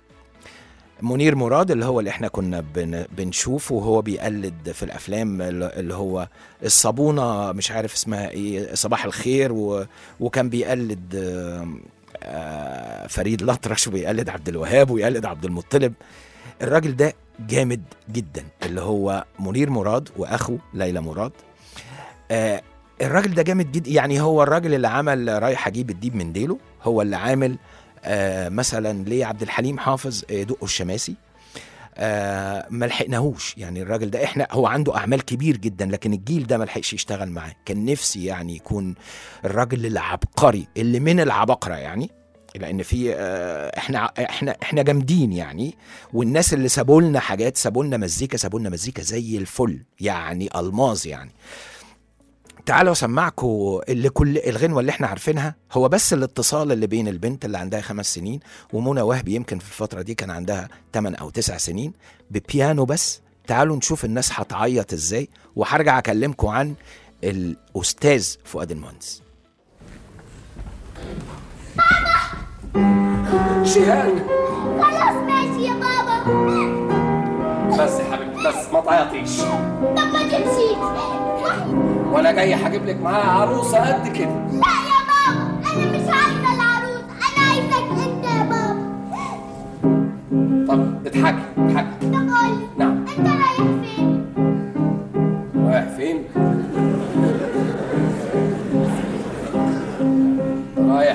منير مراد اللي هو اللي احنا كنا بن بنشوفه وهو بيقلد في الافلام اللي هو الصابونه مش عارف اسمها ايه صباح الخير و وكان بيقلد آم، آه، فريد الأطرش وبيقلد عبد الوهاب ويقلد عبد المطلب الراجل ده جامد جدا اللي هو منير مراد واخوه ليلى مراد آه الراجل ده جامد جدا يعني هو الراجل اللي عمل رايح اجيب الديب من ديله هو اللي عامل آه مثلا ليه عبد الحليم حافظ آه دقه الشماسي آه ما لحقناهوش يعني الراجل ده احنا هو عنده اعمال كبير جدا لكن الجيل ده ما لحقش يشتغل معاه كان نفسي يعني يكون الراجل العبقري اللي من العبقره يعني لان في آه، احنا احنا احنا جامدين يعني والناس اللي سابوا لنا حاجات سابوا لنا مزيكا سابوا لنا مزيكا زي الفل يعني الماظ يعني تعالوا اسمعكم اللي كل الغنوه اللي احنا عارفينها هو بس الاتصال اللي بين البنت اللي عندها خمس سنين ومنى وهبي يمكن في الفتره دي كان عندها 8 او 9 سنين ببيانو بس تعالوا نشوف الناس هتعيط ازاي وهرجع اكلمكم عن الاستاذ فؤاد المهندس شهاد خلاص ماشي يا بابا بس يا حبيبتي بس ما تعيطيش طب ما تمشيش وانا جاي هجيب لك معايا عروسه قد كده لا يا بابا انا مش عايزه العروس انا عايزك انت يا بابا طب اضحكي اضحكي طب قولي نعم انت رايح فين رايح فين رايح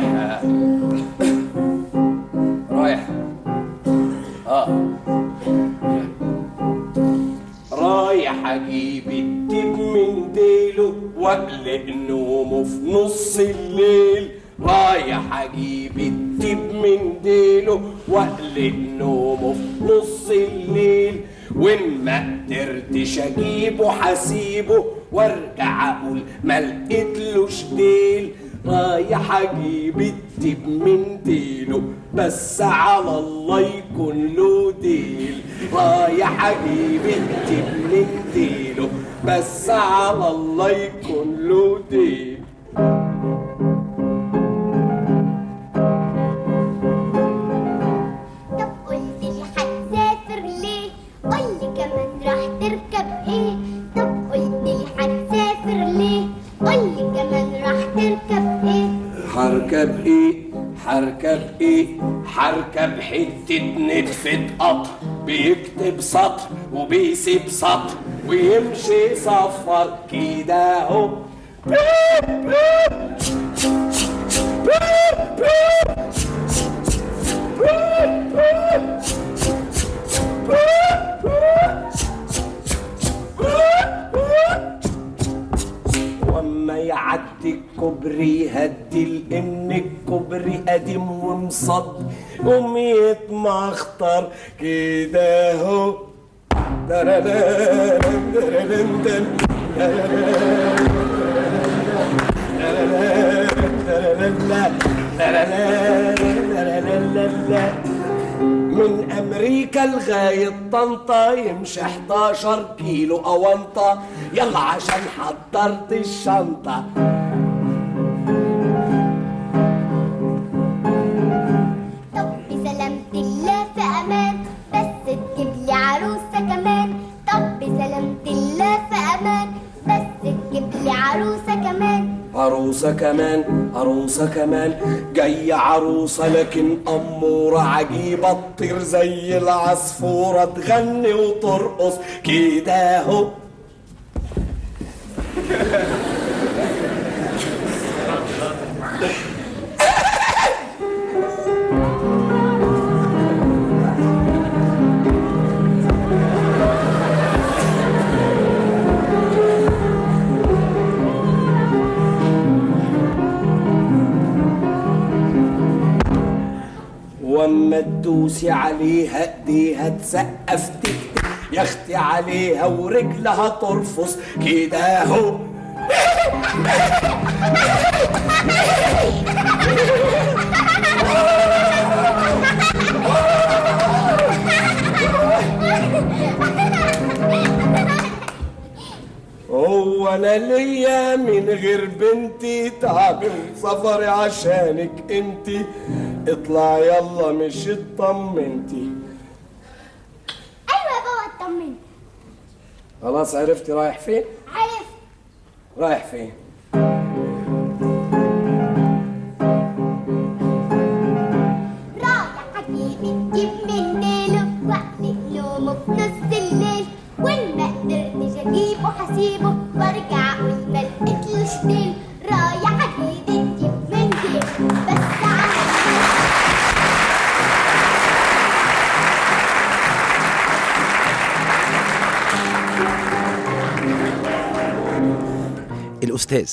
رايح اه رايح اجيب الدب من ديله واقلق نومه في نص الليل رايح اجيب الدب من ديله واقلق نومه في نص الليل وان ما قدرتش اجيبه حسيبه وارجع اقول ما لقيتلوش ديل رايح اجيب الدب من ديله بس على الله يكون له ديل رايح اجيب الدب من ديله بس على الله يكون له ديل طب قلت لي هتسافر ليه قولي كمان راح تركب ايه طب قلت لي هتسافر ليه قولي كمان راح تركب ايه حركب ايه حركب ايه حركب حتة نتفة قطر بيكتب سطر وبيسيب سطر ويمشي صفر كده اهو كوبري هدي لان الكوبري قديم ومصد قوم يتمخطر كده اهو درلان درلان دن. من امريكا لغايه طنطا يمشي 11 كيلو اونطه يلا عشان حضرت الشنطه طب بسلامة الله في امان بس تجيب لي عروسة كمان طب بسلامة الله في امان بس تجيب لي عروسة كمان عروسة كمان عروسة كمان جاية عروسة لكن أمورة عجيبة تطير زي العصفورة تغني وترقص كده اهو واما تدوسي عليها ايديها تسقف تكتك يا اختي عليها ورجلها ترفص كده اهو هو انا ليا من غير بنتي تعبي وسفري عشانك انتي اطلع يلا مش اطمنتي ايوه يا بابا اطمنت خلاص عرفتي رايح فين عرفت رايح فين رايح حبيبي تجيب من ديله واقلق نومه في نص الليل وان ما قدرتش اجيبه هسيبه وارجع اقول ما لقيتلوش ديل رايح حبيبي تجيب من ديله بس عارف الاستاذ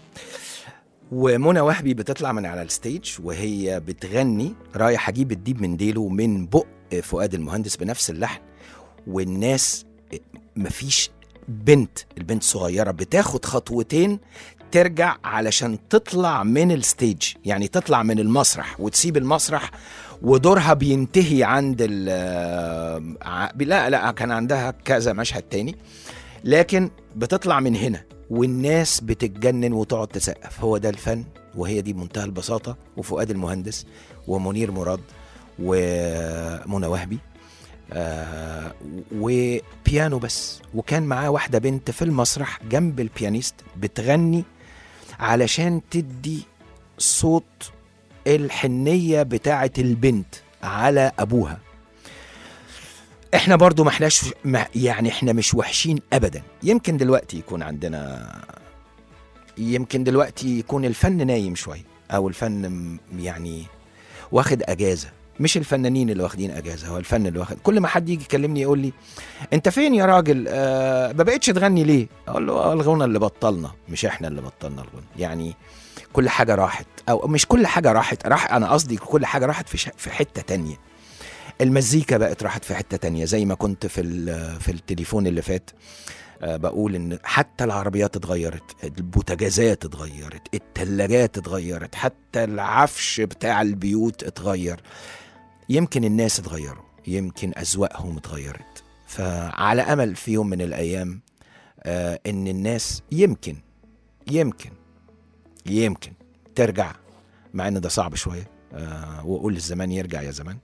ومنى وهبي بتطلع من على الستيج وهي بتغني رايح اجيب الديب من ديله من بق فؤاد المهندس بنفس اللحن والناس مفيش بنت البنت صغيره بتاخد خطوتين ترجع علشان تطلع من الستيج يعني تطلع من المسرح وتسيب المسرح ودورها بينتهي عند ال ع- لا لا كان عندها كذا مشهد تاني لكن بتطلع من هنا والناس بتتجنن وتقعد تسقف هو ده الفن وهي دي بمنتهى البساطة وفؤاد المهندس ومنير مراد ومنى وهبي آه وبيانو بس وكان معاه واحدة بنت في المسرح جنب البيانيست بتغني علشان تدي صوت الحنية بتاعة البنت على أبوها احنا برضو ما احناش ما يعني احنا مش وحشين ابدا يمكن دلوقتي يكون عندنا يمكن دلوقتي يكون الفن نايم شويه او الفن م- يعني واخد اجازه مش الفنانين اللي واخدين اجازه هو الفن اللي واخد كل ما حد يجي يكلمني يقول لي انت فين يا راجل آه ما بقتش تغني ليه اقول له آه، الغنى اللي بطلنا مش احنا اللي بطلنا الغنى يعني كل حاجه راحت او مش كل حاجه راحت راح انا قصدي كل حاجه راحت في ش- في حته تانية المزيكا بقت راحت في حته تانية زي ما كنت في ال- في التليفون اللي فات آه، بقول ان حتى العربيات اتغيرت البوتاجازات اتغيرت التلاجات اتغيرت حتى العفش بتاع البيوت اتغير يمكن الناس اتغيروا يمكن اذواقهم اتغيرت فعلى امل في يوم من الايام آه ان الناس يمكن يمكن يمكن ترجع مع ان ده صعب شويه آه واقول الزمان يرجع يا زمان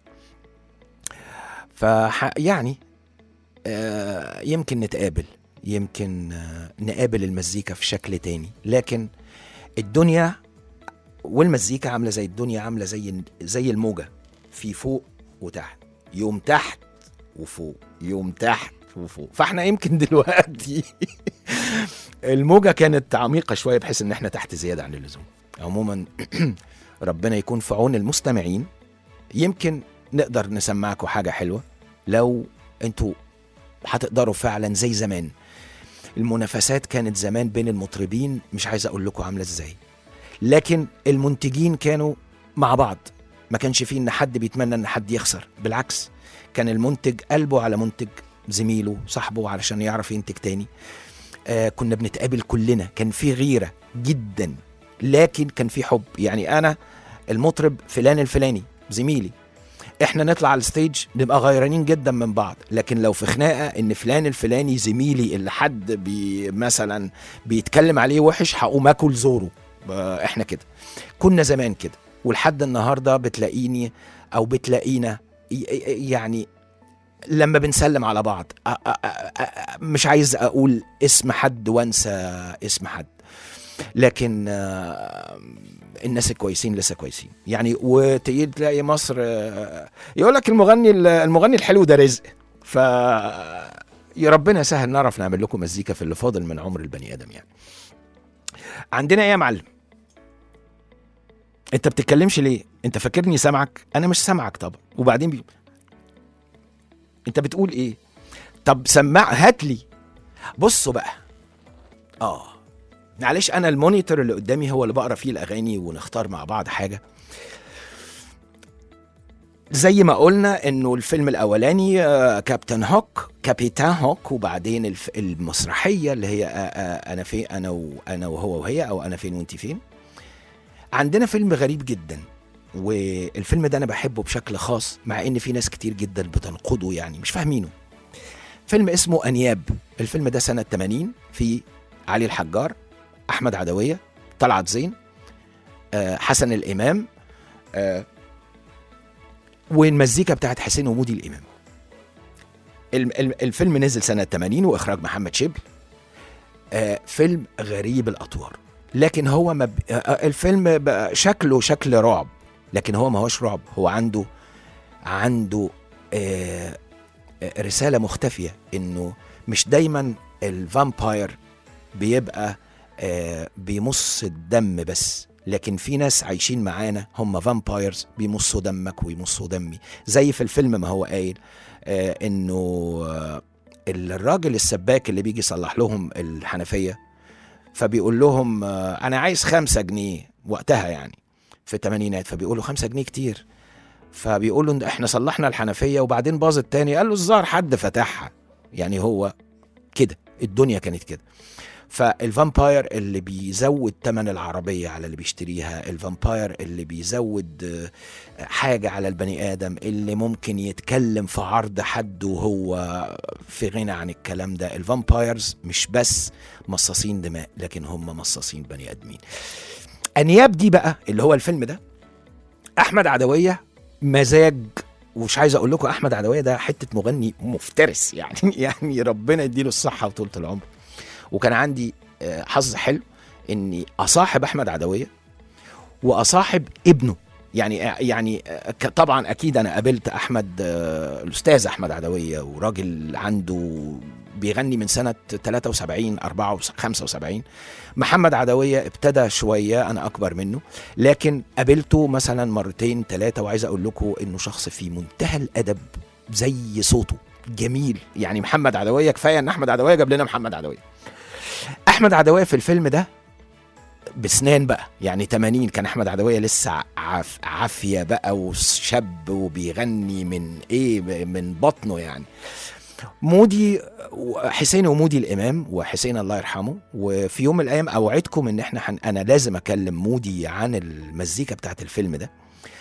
فح يعني آه يمكن نتقابل يمكن آه نقابل المزيكا في شكل تاني لكن الدنيا والمزيكا عامله زي الدنيا عامله زي زي الموجه في فوق وتحت يوم تحت وفوق يوم تحت وفوق فاحنا يمكن دلوقتي الموجه كانت عميقه شويه بحيث ان احنا تحت زياده عن اللزوم عموما ربنا يكون في عون المستمعين يمكن نقدر نسمعكم حاجه حلوه لو انتوا هتقدروا فعلا زي زمان المنافسات كانت زمان بين المطربين مش عايز اقول لكم عامله ازاي لكن المنتجين كانوا مع بعض ما كانش فيه ان حد بيتمنى ان حد يخسر بالعكس كان المنتج قلبه على منتج زميله صاحبه علشان يعرف ينتج تاني آه كنا بنتقابل كلنا كان في غيرة جدا لكن كان في حب يعني انا المطرب فلان الفلاني زميلي احنا نطلع على الستيج نبقى غيرانين جدا من بعض لكن لو في خناقه ان فلان الفلاني زميلي اللي حد بي مثلا بيتكلم عليه وحش هقوم اكل زوره آه، احنا كده كنا زمان كده ولحد النهارده بتلاقيني او بتلاقينا ي- ي- يعني لما بنسلم على بعض أ- أ- أ- أ- مش عايز اقول اسم حد وانسى اسم حد لكن آه، الناس الكويسين لسه كويسين يعني وتيجي تلاقي مصر آه، يقول لك المغني المغني الحلو ده رزق ف يا ربنا يسهل نعرف نعمل لكم مزيكا في اللي فاضل من عمر البني ادم يعني عندنا ايه يا معلم انت بتتكلمش ليه انت فاكرني سامعك انا مش سامعك طبعا وبعدين بي... انت بتقول ايه طب سمع هات لي بصوا بقى اه معلش انا المونيتور اللي قدامي هو اللي بقرا فيه الاغاني ونختار مع بعض حاجه زي ما قلنا انه الفيلم الاولاني آه، كابتن هوك كابيتان هوك وبعدين الف- المسرحيه اللي هي آه، آه، انا فين انا وانا وهو وهي او انا فين وانت فين عندنا فيلم غريب جدا والفيلم ده انا بحبه بشكل خاص مع ان في ناس كتير جدا بتنقده يعني مش فاهمينه فيلم اسمه انياب الفيلم ده سنه 80 في علي الحجار احمد عدويه طلعت زين آه، حسن الامام آه، والمزيكا بتاعت حسين ومودي الامام الم- الم- الفيلم نزل سنه 80 واخراج محمد شبل آه، فيلم غريب الاطوار لكن هو ما ب... آه، آه، الفيلم بقى شكله شكل رعب لكن هو ما هوش رعب هو عنده عنده آه، آه، رساله مختفيه انه مش دايما الفامباير بيبقى آه، بيمص الدم بس لكن في ناس عايشين معانا هم فامبايرز بيمصوا دمك ويمصوا دمي زي في الفيلم ما هو قايل آه انه آه الراجل السباك اللي بيجي يصلح لهم الحنفيه فبيقول لهم آه انا عايز خمسة جنيه وقتها يعني في الثمانينات فبيقولوا خمسة جنيه كتير فبيقولوا إن احنا صلحنا الحنفيه وبعدين باظت تاني قال له الظاهر حد فتحها يعني هو كده الدنيا كانت كده فالفامباير اللي بيزود تمن العربية على اللي بيشتريها الفامباير اللي بيزود آه، حاجة على البني آدم اللي ممكن يتكلم في عرض حد وهو في غنى عن الكلام ده الفامبايرز مش بس مصاصين دماء لكن هم مصاصين بني آدمين أنياب دي بقى اللي هو الفيلم ده أحمد عدوية مزاج ومش عايز اقول لكم احمد عدويه ده حته مغني مفترس يعني يعني ربنا يديله الصحه وطولة العمر وكان عندي آه، حظ حلو اني اصاحب احمد عدويه واصاحب ابنه يعني يعني آه، ك- طبعا اكيد انا قابلت احمد آه، الاستاذ احمد عدويه وراجل عنده بيغني من سنه 73 4 75 محمد عدويه ابتدى شويه انا اكبر منه لكن قابلته مثلا مرتين ثلاثه وعايز اقول لكم انه شخص في منتهى الادب زي صوته جميل يعني محمد عدويه كفايه ان احمد عدويه جاب لنا محمد عدويه احمد عدويه في الفيلم ده بسنان بقى يعني 80 كان احمد عدويه لسه عف عافيه بقى وشاب وبيغني من ايه من بطنه يعني مودي حسين ومودي الامام وحسين الله يرحمه وفي يوم من الايام اوعدكم ان احنا حن انا لازم اكلم مودي عن المزيكا بتاعت الفيلم ده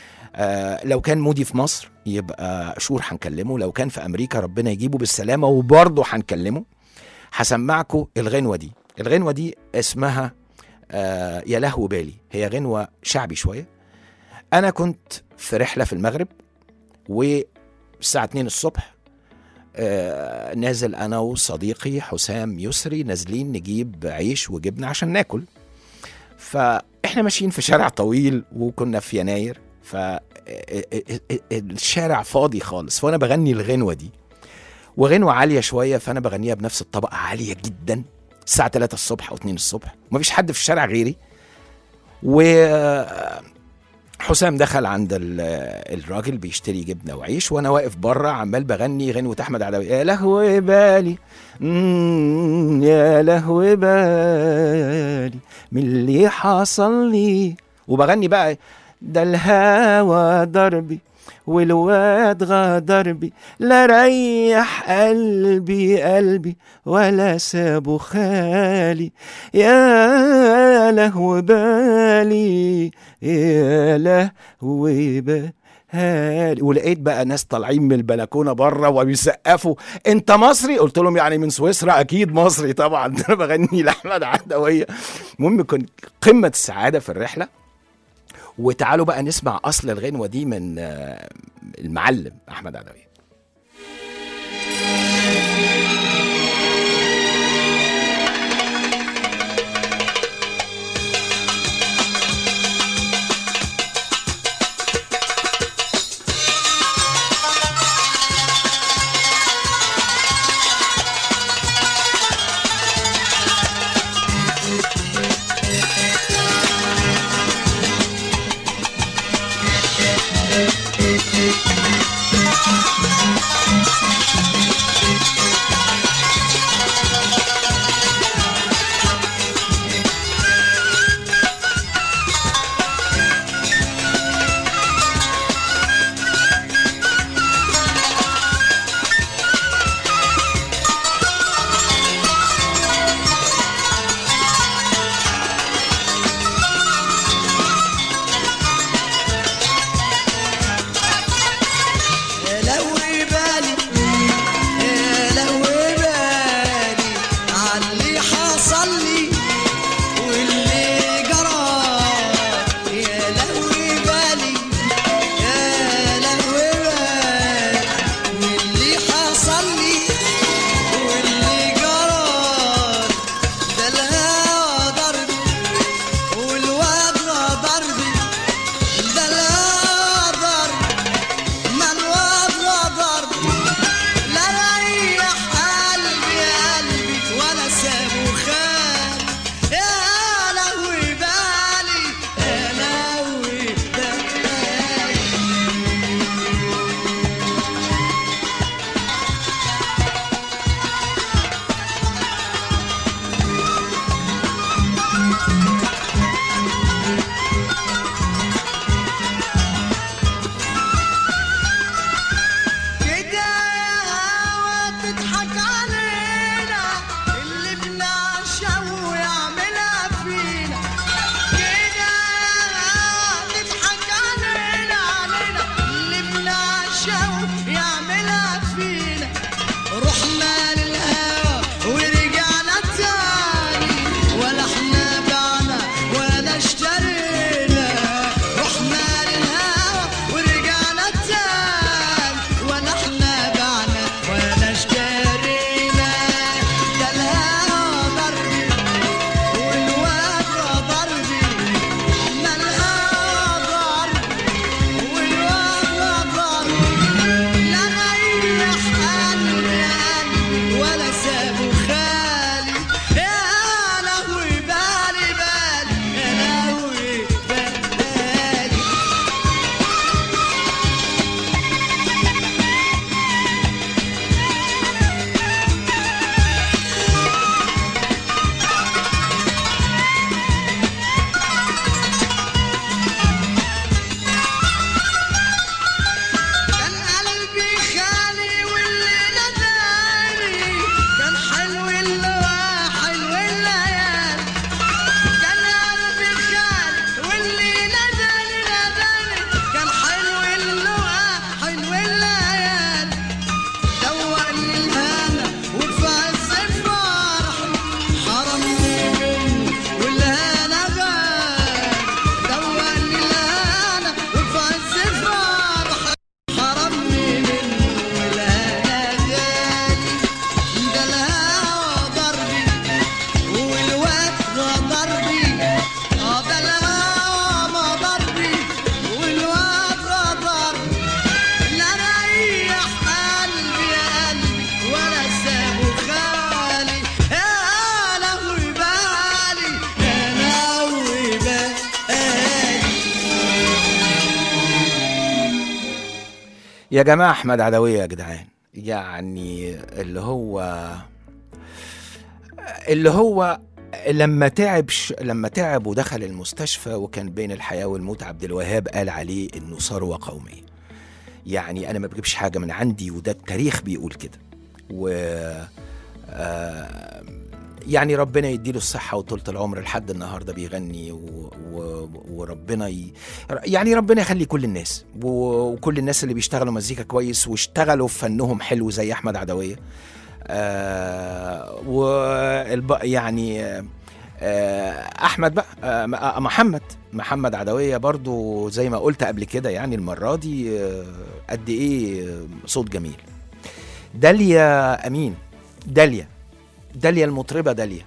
آه لو كان مودي في مصر يبقى شور هنكلمه لو كان في امريكا ربنا يجيبه بالسلامه وبرضه هنكلمه هسمعكم الغنوه دي الغنوه دي اسمها آه يا لهو بالي هي غنوه شعبي شويه انا كنت في رحله في المغرب والساعه 2 الصبح آه نازل انا وصديقي حسام يسري نازلين نجيب عيش وجبنه عشان ناكل فاحنا ماشيين في شارع طويل وكنا في يناير فالشارع فاضي خالص وانا بغني الغنوه دي وغنوه عاليه شويه فانا بغنيها بنفس الطبقه عاليه جدا الساعه 3 الصبح او 2 الصبح ومفيش حد في الشارع غيري و حسام دخل عند ال- الراجل بيشتري جبنه وعيش وانا واقف بره عمال بغني غنوه احمد عدوي يا لهوي بالي مم، يا لهوي بالي من اللي حصل لي وبغني بقى ده الهوى ضربي والواد غدر بي لا ريح قلبي قلبي ولا سابه خالي يا لهو بالي يا لهو بالي ولقيت بقى ناس طالعين من البلكونه بره وبيسقفوا انت مصري قلت لهم يعني من سويسرا اكيد مصري طبعا ده انا بغني لاحمد عدويه المهم كنت قمه السعاده في الرحله وتعالوا بقى نسمع اصل الغنوه دي من آه، المعلم احمد عدويه يا جماعه احمد عدويه يا جدعان يعني اللي هو اللي هو لما تعب ش... لما تعب ودخل المستشفى وكان بين الحياه والموت عبد الوهاب قال عليه انه ثروه قوميه يعني انا ما بجيبش حاجه من عندي وده التاريخ بيقول كده و آه، يعني ربنا يديله الصحة وطولة العمر لحد النهاردة بيغني و... و... وربنا ي... يعني ربنا يخلي كل الناس و... وكل الناس اللي بيشتغلوا مزيكا كويس واشتغلوا في فنهم حلو زي أحمد عدوية آه والب... يعني آه أحمد بقى آه م- محمد محمد عدوية برضو زي ما قلت قبل كده يعني المرة دي آه قد إيه آه، صوت جميل داليا أمين داليا داليا المطربة داليا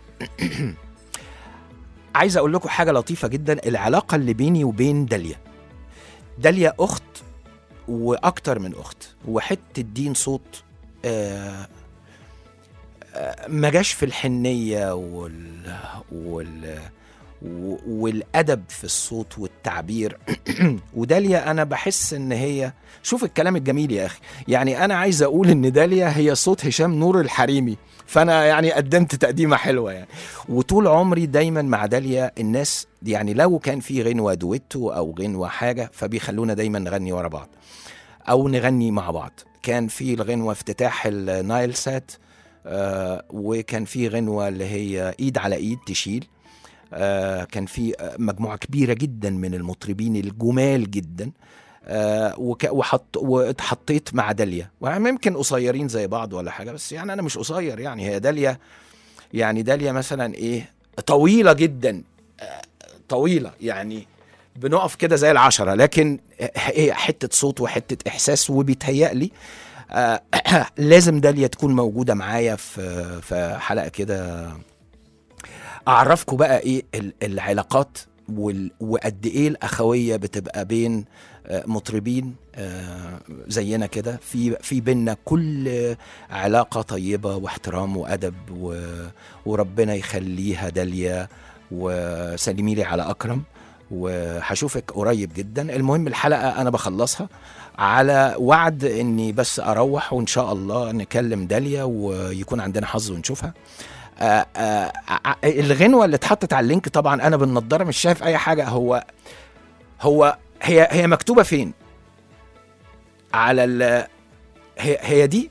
عايز أقول لكم حاجة لطيفة جدا العلاقة اللي بيني وبين داليا داليا أخت وأكتر من أخت وحتة دين صوت آه آه، ما جاش في الحنية وال, وال و- والادب في الصوت والتعبير وداليا انا بحس ان هي شوف الكلام الجميل يا اخي يعني انا عايز اقول ان داليا هي صوت هشام نور الحريمي فانا يعني قدمت تقديمه حلوه يعني وطول عمري دايما مع داليا الناس يعني لو كان في غنوه دويتو او غنوه حاجه فبيخلونا دايما نغني ورا بعض او نغني مع بعض كان في الغنوه افتتاح النايل سات آه وكان في غنوه اللي هي ايد على ايد تشيل آه كان في آه، مجموعه كبيره جدا من المطربين الجمال جدا آه وك- وحط واتحطيت مع داليا ويمكن قصيرين زي بعض ولا حاجه بس يعني انا مش قصير يعني هي داليا يعني داليا مثلا ايه طويله جدا آه، طويله يعني بنقف كده زي العشرة لكن هي حتة صوت وحتة إحساس وبيتهيألي آه لازم داليا تكون موجودة معايا في في حلقة كده أعرفكم بقى إيه ال- العلاقات وال- وقد إيه الأخوية بتبقى بين آه، مطربين آه، زينا كده في في بينا كل علاقة طيبة واحترام وأدب و- وربنا يخليها داليا وسلمي لي على أكرم وهشوفك قريب جدا المهم الحلقة أنا بخلصها على وعد اني بس اروح وان شاء الله نكلم داليا ويكون عندنا حظ ونشوفها آه آه آه الغنوه اللي اتحطت على اللينك طبعا انا بالنضاره مش شايف اي حاجه هو هو هي هي مكتوبه فين على ال هي هي دي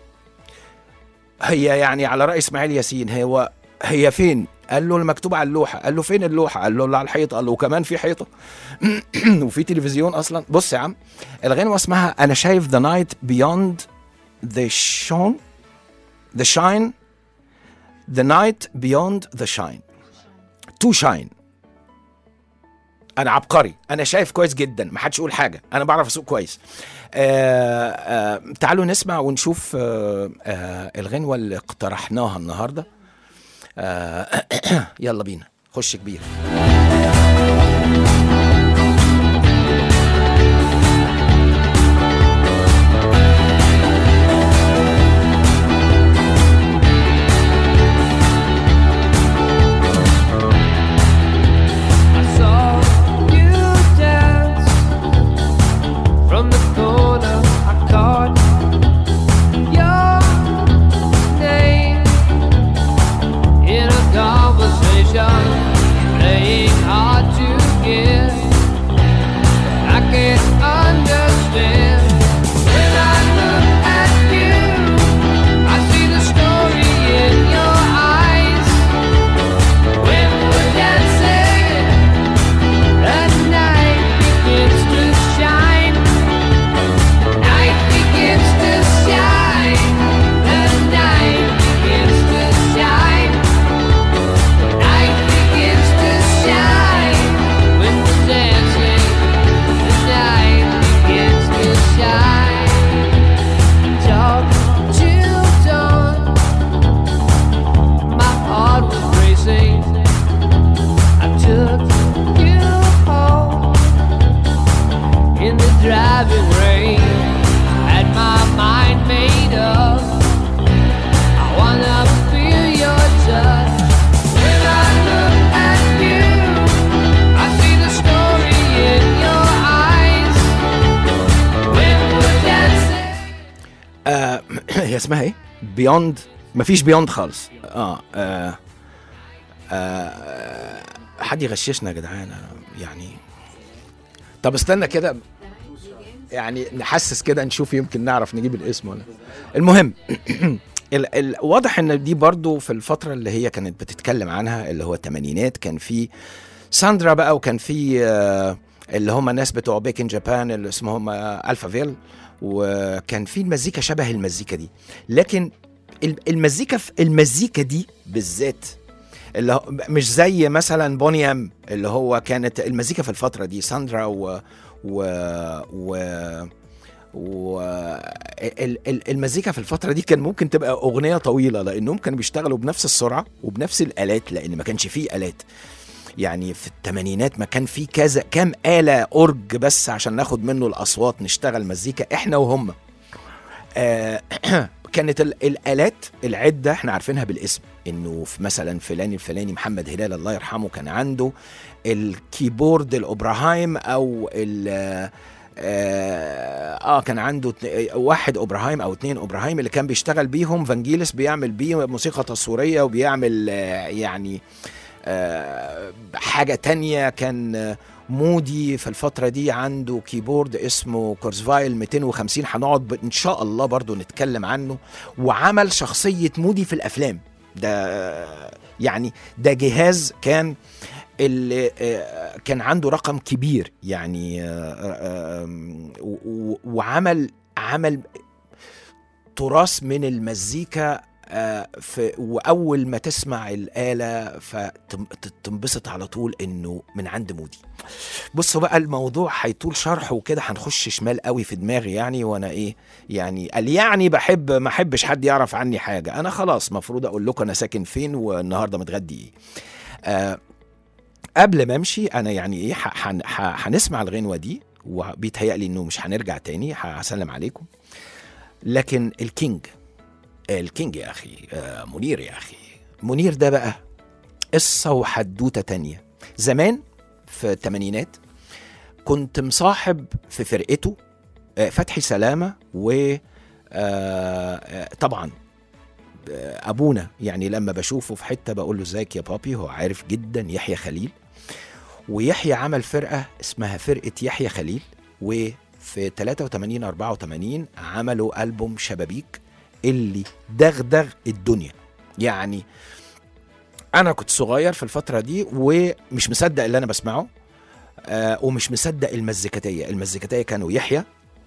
هي يعني على رأي اسماعيل ياسين هو هي فين قال له المكتوب على اللوحه قال له فين اللوحه قال له اللي على الحيطه قال له وكمان في حيطه وفي تلفزيون اصلا بص يا عم الغنوه اسمها انا شايف ذا نايت بيوند ذا شون ذا شاين ذا نايت بيوند ذا شاين تو شاين انا عبقري انا شايف كويس جدا ما حدش يقول حاجه انا بعرف اسوق كويس آه آه تعالوا نسمع ونشوف آه آه الغنوه اللي اقترحناها النهارده آه يلا بينا خش كبير I saw you dance from the corner. I caught your name in a conversation, playing هي اسمها ايه بيوند مفيش بيوند خالص اه, آه, آه حد يغششنا يا جدعان أنا يعني طب استنى كده يعني نحسس كده نشوف يمكن نعرف نجيب الاسم ولا المهم ال ال واضح ان دي برضو في الفترة اللي هي كانت بتتكلم عنها اللي هو الثمانينات كان في ساندرا بقى وكان في آه اللي هم الناس بتوع بيكن جابان اللي اسمهم آه الفا فيل وكان في المزيكا شبه المزيكا دي لكن ال- المزيكا في المزيكا دي بالذات اللي هو مش زي مثلا بونيام اللي هو كانت المزيكا في الفترة دي ساندرا و و و و ال- ال- المزيكا في الفترة دي كان ممكن تبقى أغنية طويلة لأنهم كانوا بيشتغلوا بنفس السرعة وبنفس الآلات لأن ما كانش فيه آلات يعني في الثمانينات ما كان في كذا كام آلة أورج بس عشان ناخد منه الأصوات نشتغل مزيكا إحنا وهم آه كانت ال- الآلات العدة إحنا عارفينها بالاسم إنه في مثلا فلان الفلاني محمد هلال الله يرحمه كان عنده الكيبورد الأوبراهايم أو ال آه, اه كان عنده اتن- واحد اوبراهايم او اتنين اوبراهايم اللي كان بيشتغل بيهم فانجيلس بيعمل بيه موسيقى تصويريه وبيعمل آه يعني آه حاجه تانية كان آه، مودي في الفترة دي عنده كيبورد اسمه كورسفايل 250 هنقعد ب- ان شاء الله برضو نتكلم عنه وعمل شخصية مودي في الافلام ده آه، يعني ده جهاز كان اللي آه، كان عنده رقم كبير يعني آه، آه، آم، و- و- وعمل عمل تراث من المزيكا آه، في واول ما تسمع الاله فتنبسط على طول انه من عند مودي بصوا بقى الموضوع هيطول شرحه وكده هنخش شمال قوي في دماغي يعني وانا ايه يعني قال يعني بحب ما احبش حد يعرف عني حاجه انا خلاص مفروض اقول لكم انا ساكن فين والنهارده متغدي ايه آه قبل ما امشي انا يعني ايه ح- هن- ح- هنسمع الغنوه دي وبيتهيألي انه مش هنرجع تاني هسلم عليكم لكن الكينج الكينج يا اخي آه، منير يا اخي منير ده بقى قصه وحدوته تانية زمان في الثمانينات كنت مصاحب في فرقته آه، فتحي سلامه و آه، آه، طبعا آه، ابونا يعني لما بشوفه في حته بقول له ازيك يا بابي هو عارف جدا يحيى خليل ويحيى عمل فرقه اسمها فرقه يحيى خليل وفي 83 84 عملوا البوم شبابيك اللي دغدغ الدنيا يعني انا كنت صغير في الفتره دي ومش مصدق اللي انا بسمعه آه ومش مصدق المزيكاتيه المزيكاتيه كانوا يحيى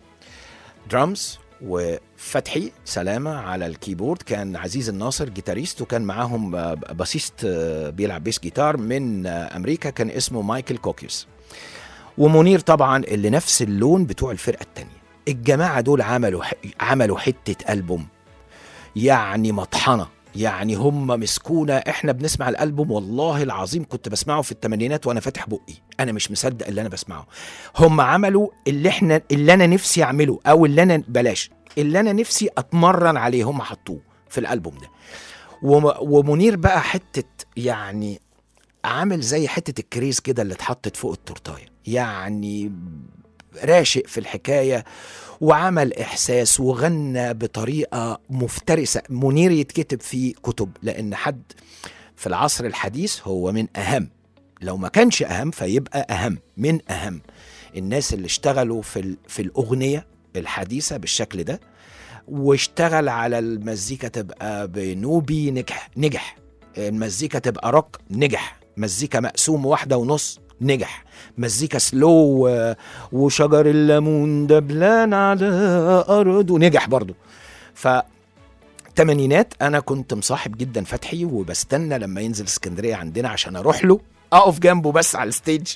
درامز وفتحي سلامة على الكيبورد كان عزيز الناصر جيتاريست وكان معاهم آه، باسيست آه، بيلعب بيس جيتار من آه، أمريكا كان اسمه مايكل كوكيوس ومنير طبعا اللي نفس اللون بتوع الفرقة التانية الجماعة دول عملوا ح- عملوا حتة ألبوم يعني مطحنة يعني هم مسكونا احنا بنسمع الالبوم والله العظيم كنت بسمعه في الثمانينات وانا فاتح بقي انا مش مصدق اللي انا بسمعه هم عملوا اللي احنا اللي انا نفسي اعمله او اللي انا بلاش اللي انا نفسي اتمرن عليه هم حطوه في الالبوم ده وم- ومنير بقى حته يعني عامل زي حته الكريز كده اللي اتحطت فوق التورتايه يعني راشق في الحكايه وعمل احساس وغنى بطريقه مفترسه منير يتكتب فيه كتب لان حد في العصر الحديث هو من اهم لو ما كانش اهم فيبقى اهم من اهم الناس اللي اشتغلوا في ال- في الاغنيه الحديثه بالشكل ده واشتغل على المزيكا تبقى بنوبي نجح نجح المزيكا تبقى روك نجح مزيكا مقسوم واحدة ونص نجح مزيكا سلو و- وشجر الليمون دبلان على أرض ونجح برضو ف تمانينات انا كنت مصاحب جدا فتحي وبستنى لما ينزل اسكندريه عندنا عشان اروح له اقف جنبه بس على الستيج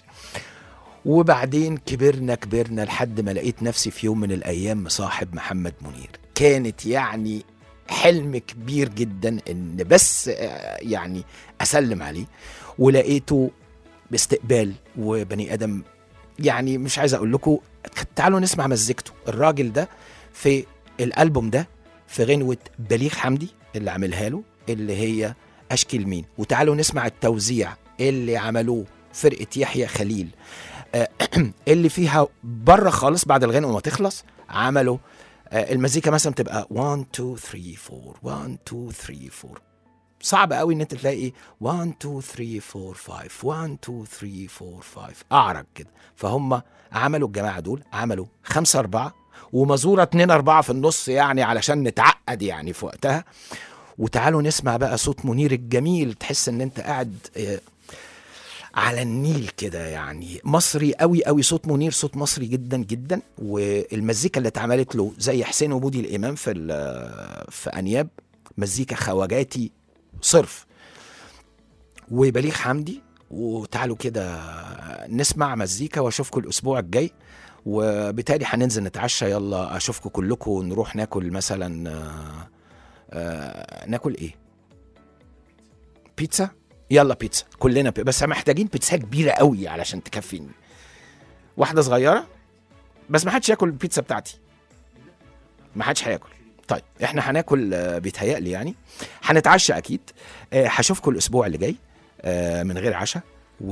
وبعدين كبرنا كبرنا لحد ما لقيت نفسي في يوم من الايام مصاحب محمد منير كانت يعني حلم كبير جدا ان بس آه، يعني اسلم عليه ولقيته باستقبال وبني ادم يعني مش عايز اقول لكم تعالوا نسمع مزيكته الراجل ده في الالبوم ده في غنوة بليغ حمدي اللي عاملها له اللي هي اشكي لمين وتعالوا نسمع التوزيع اللي عملوه فرقة يحيى خليل آه، اللي فيها بره خالص بعد الغنوة ما تخلص عملوا آه، المزيكا مثلا تبقى 1 2 3 4 1 2 3 4 صعب قوي ان انت تلاقي 1 2 3 4 5 1 2 3 4 5 اعرج كده فهم عملوا الجماعه دول عملوا 5 4 ومزوره 2 4 في النص يعني علشان نتعقد يعني في وقتها وتعالوا نسمع بقى صوت منير الجميل تحس ان انت قاعد آه، على النيل كده يعني مصري قوي قوي صوت منير صوت مصري جدا جدا والمزيكا اللي اتعملت له زي حسين وبودي الامام في ال- في انياب مزيكا خواجاتي صرف وبليغ حمدي وتعالوا كده نسمع مزيكا واشوفكم الاسبوع الجاي وبالتالي هننزل نتعشى يلا اشوفكم كلكم نروح ناكل مثلا آه، آه، ناكل ايه بيتزا يلا بيتزا كلنا بي... بس محتاجين بيتزا كبيره قوي علشان تكفيني واحده صغيره بس ما حدش ياكل البيتزا بتاعتي ما حدش هياكل طيب احنا هناكل آه، بيتهيألي يعني هنتعشى اكيد آه، هشوفكم الاسبوع اللي جاي آه، من غير عشاء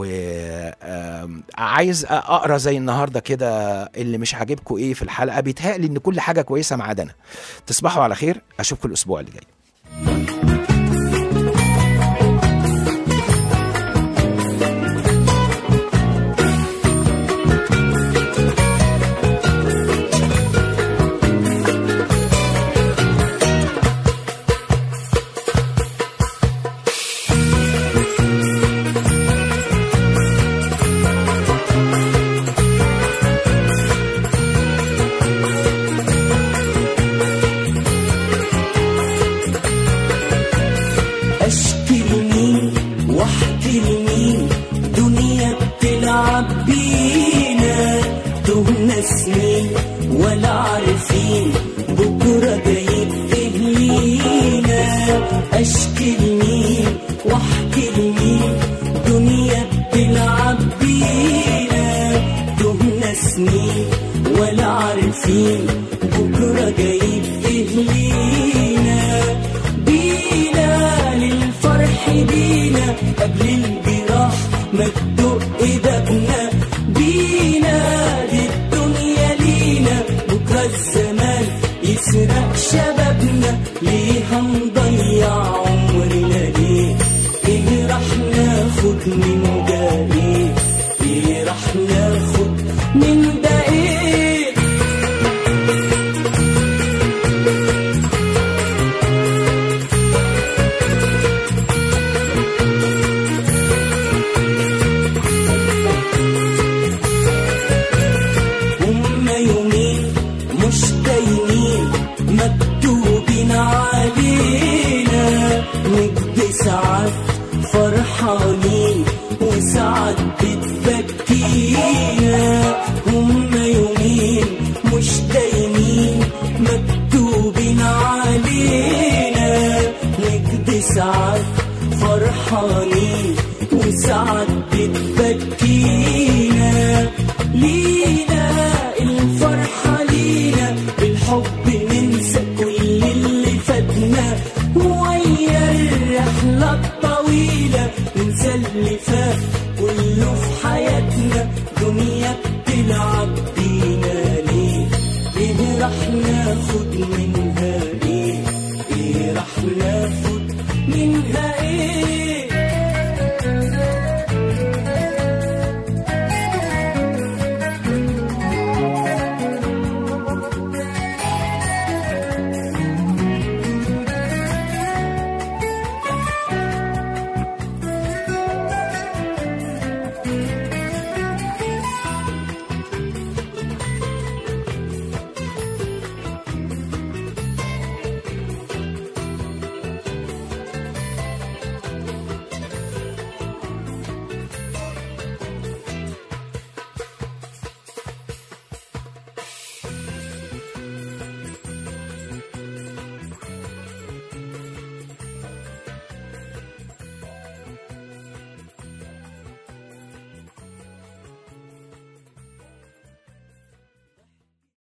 وعايز اقرا زي النهارده كده اللي مش عاجبكم ايه في الحلقه بيتهيألي ان كل حاجه كويسه ما عدا انا تصبحوا على خير اشوفكم الاسبوع اللي جاي اشكي لمين واحكي لمين دنيا بتلعب بينا تهنا سنين ولا عارفين بكره جايب ايه لينا اشكي لمين واحكي لمين دنيا بتلعب بينا تهنا سنين ولا عارفين بكره جايب ايه لينا بينا للفرح بينا قبل الجراح ما تدق بابنا بينا للدنيا لينا بكرة الزمان يسرق شبابنا ليه هنضيع عمرنا ليه ايه راح ناخد من ده ايه ايه راح ناخد من ده ايه هما يومين مش دايمين مكتوبين علينا نجد ساعات فرحانين وساعات بتبكينا هما يومين مش دايمين مكتوبين علينا نجد ساعات فرحانين وساعات بتبكينا لينا الفرحة لينا بالحب ننسى كل اللي فاتنا ويا الرحلة الطويلة ننسى اللي فات كله في حياتنا دنيا بتلعب بينا ليه ايه راح ناخد من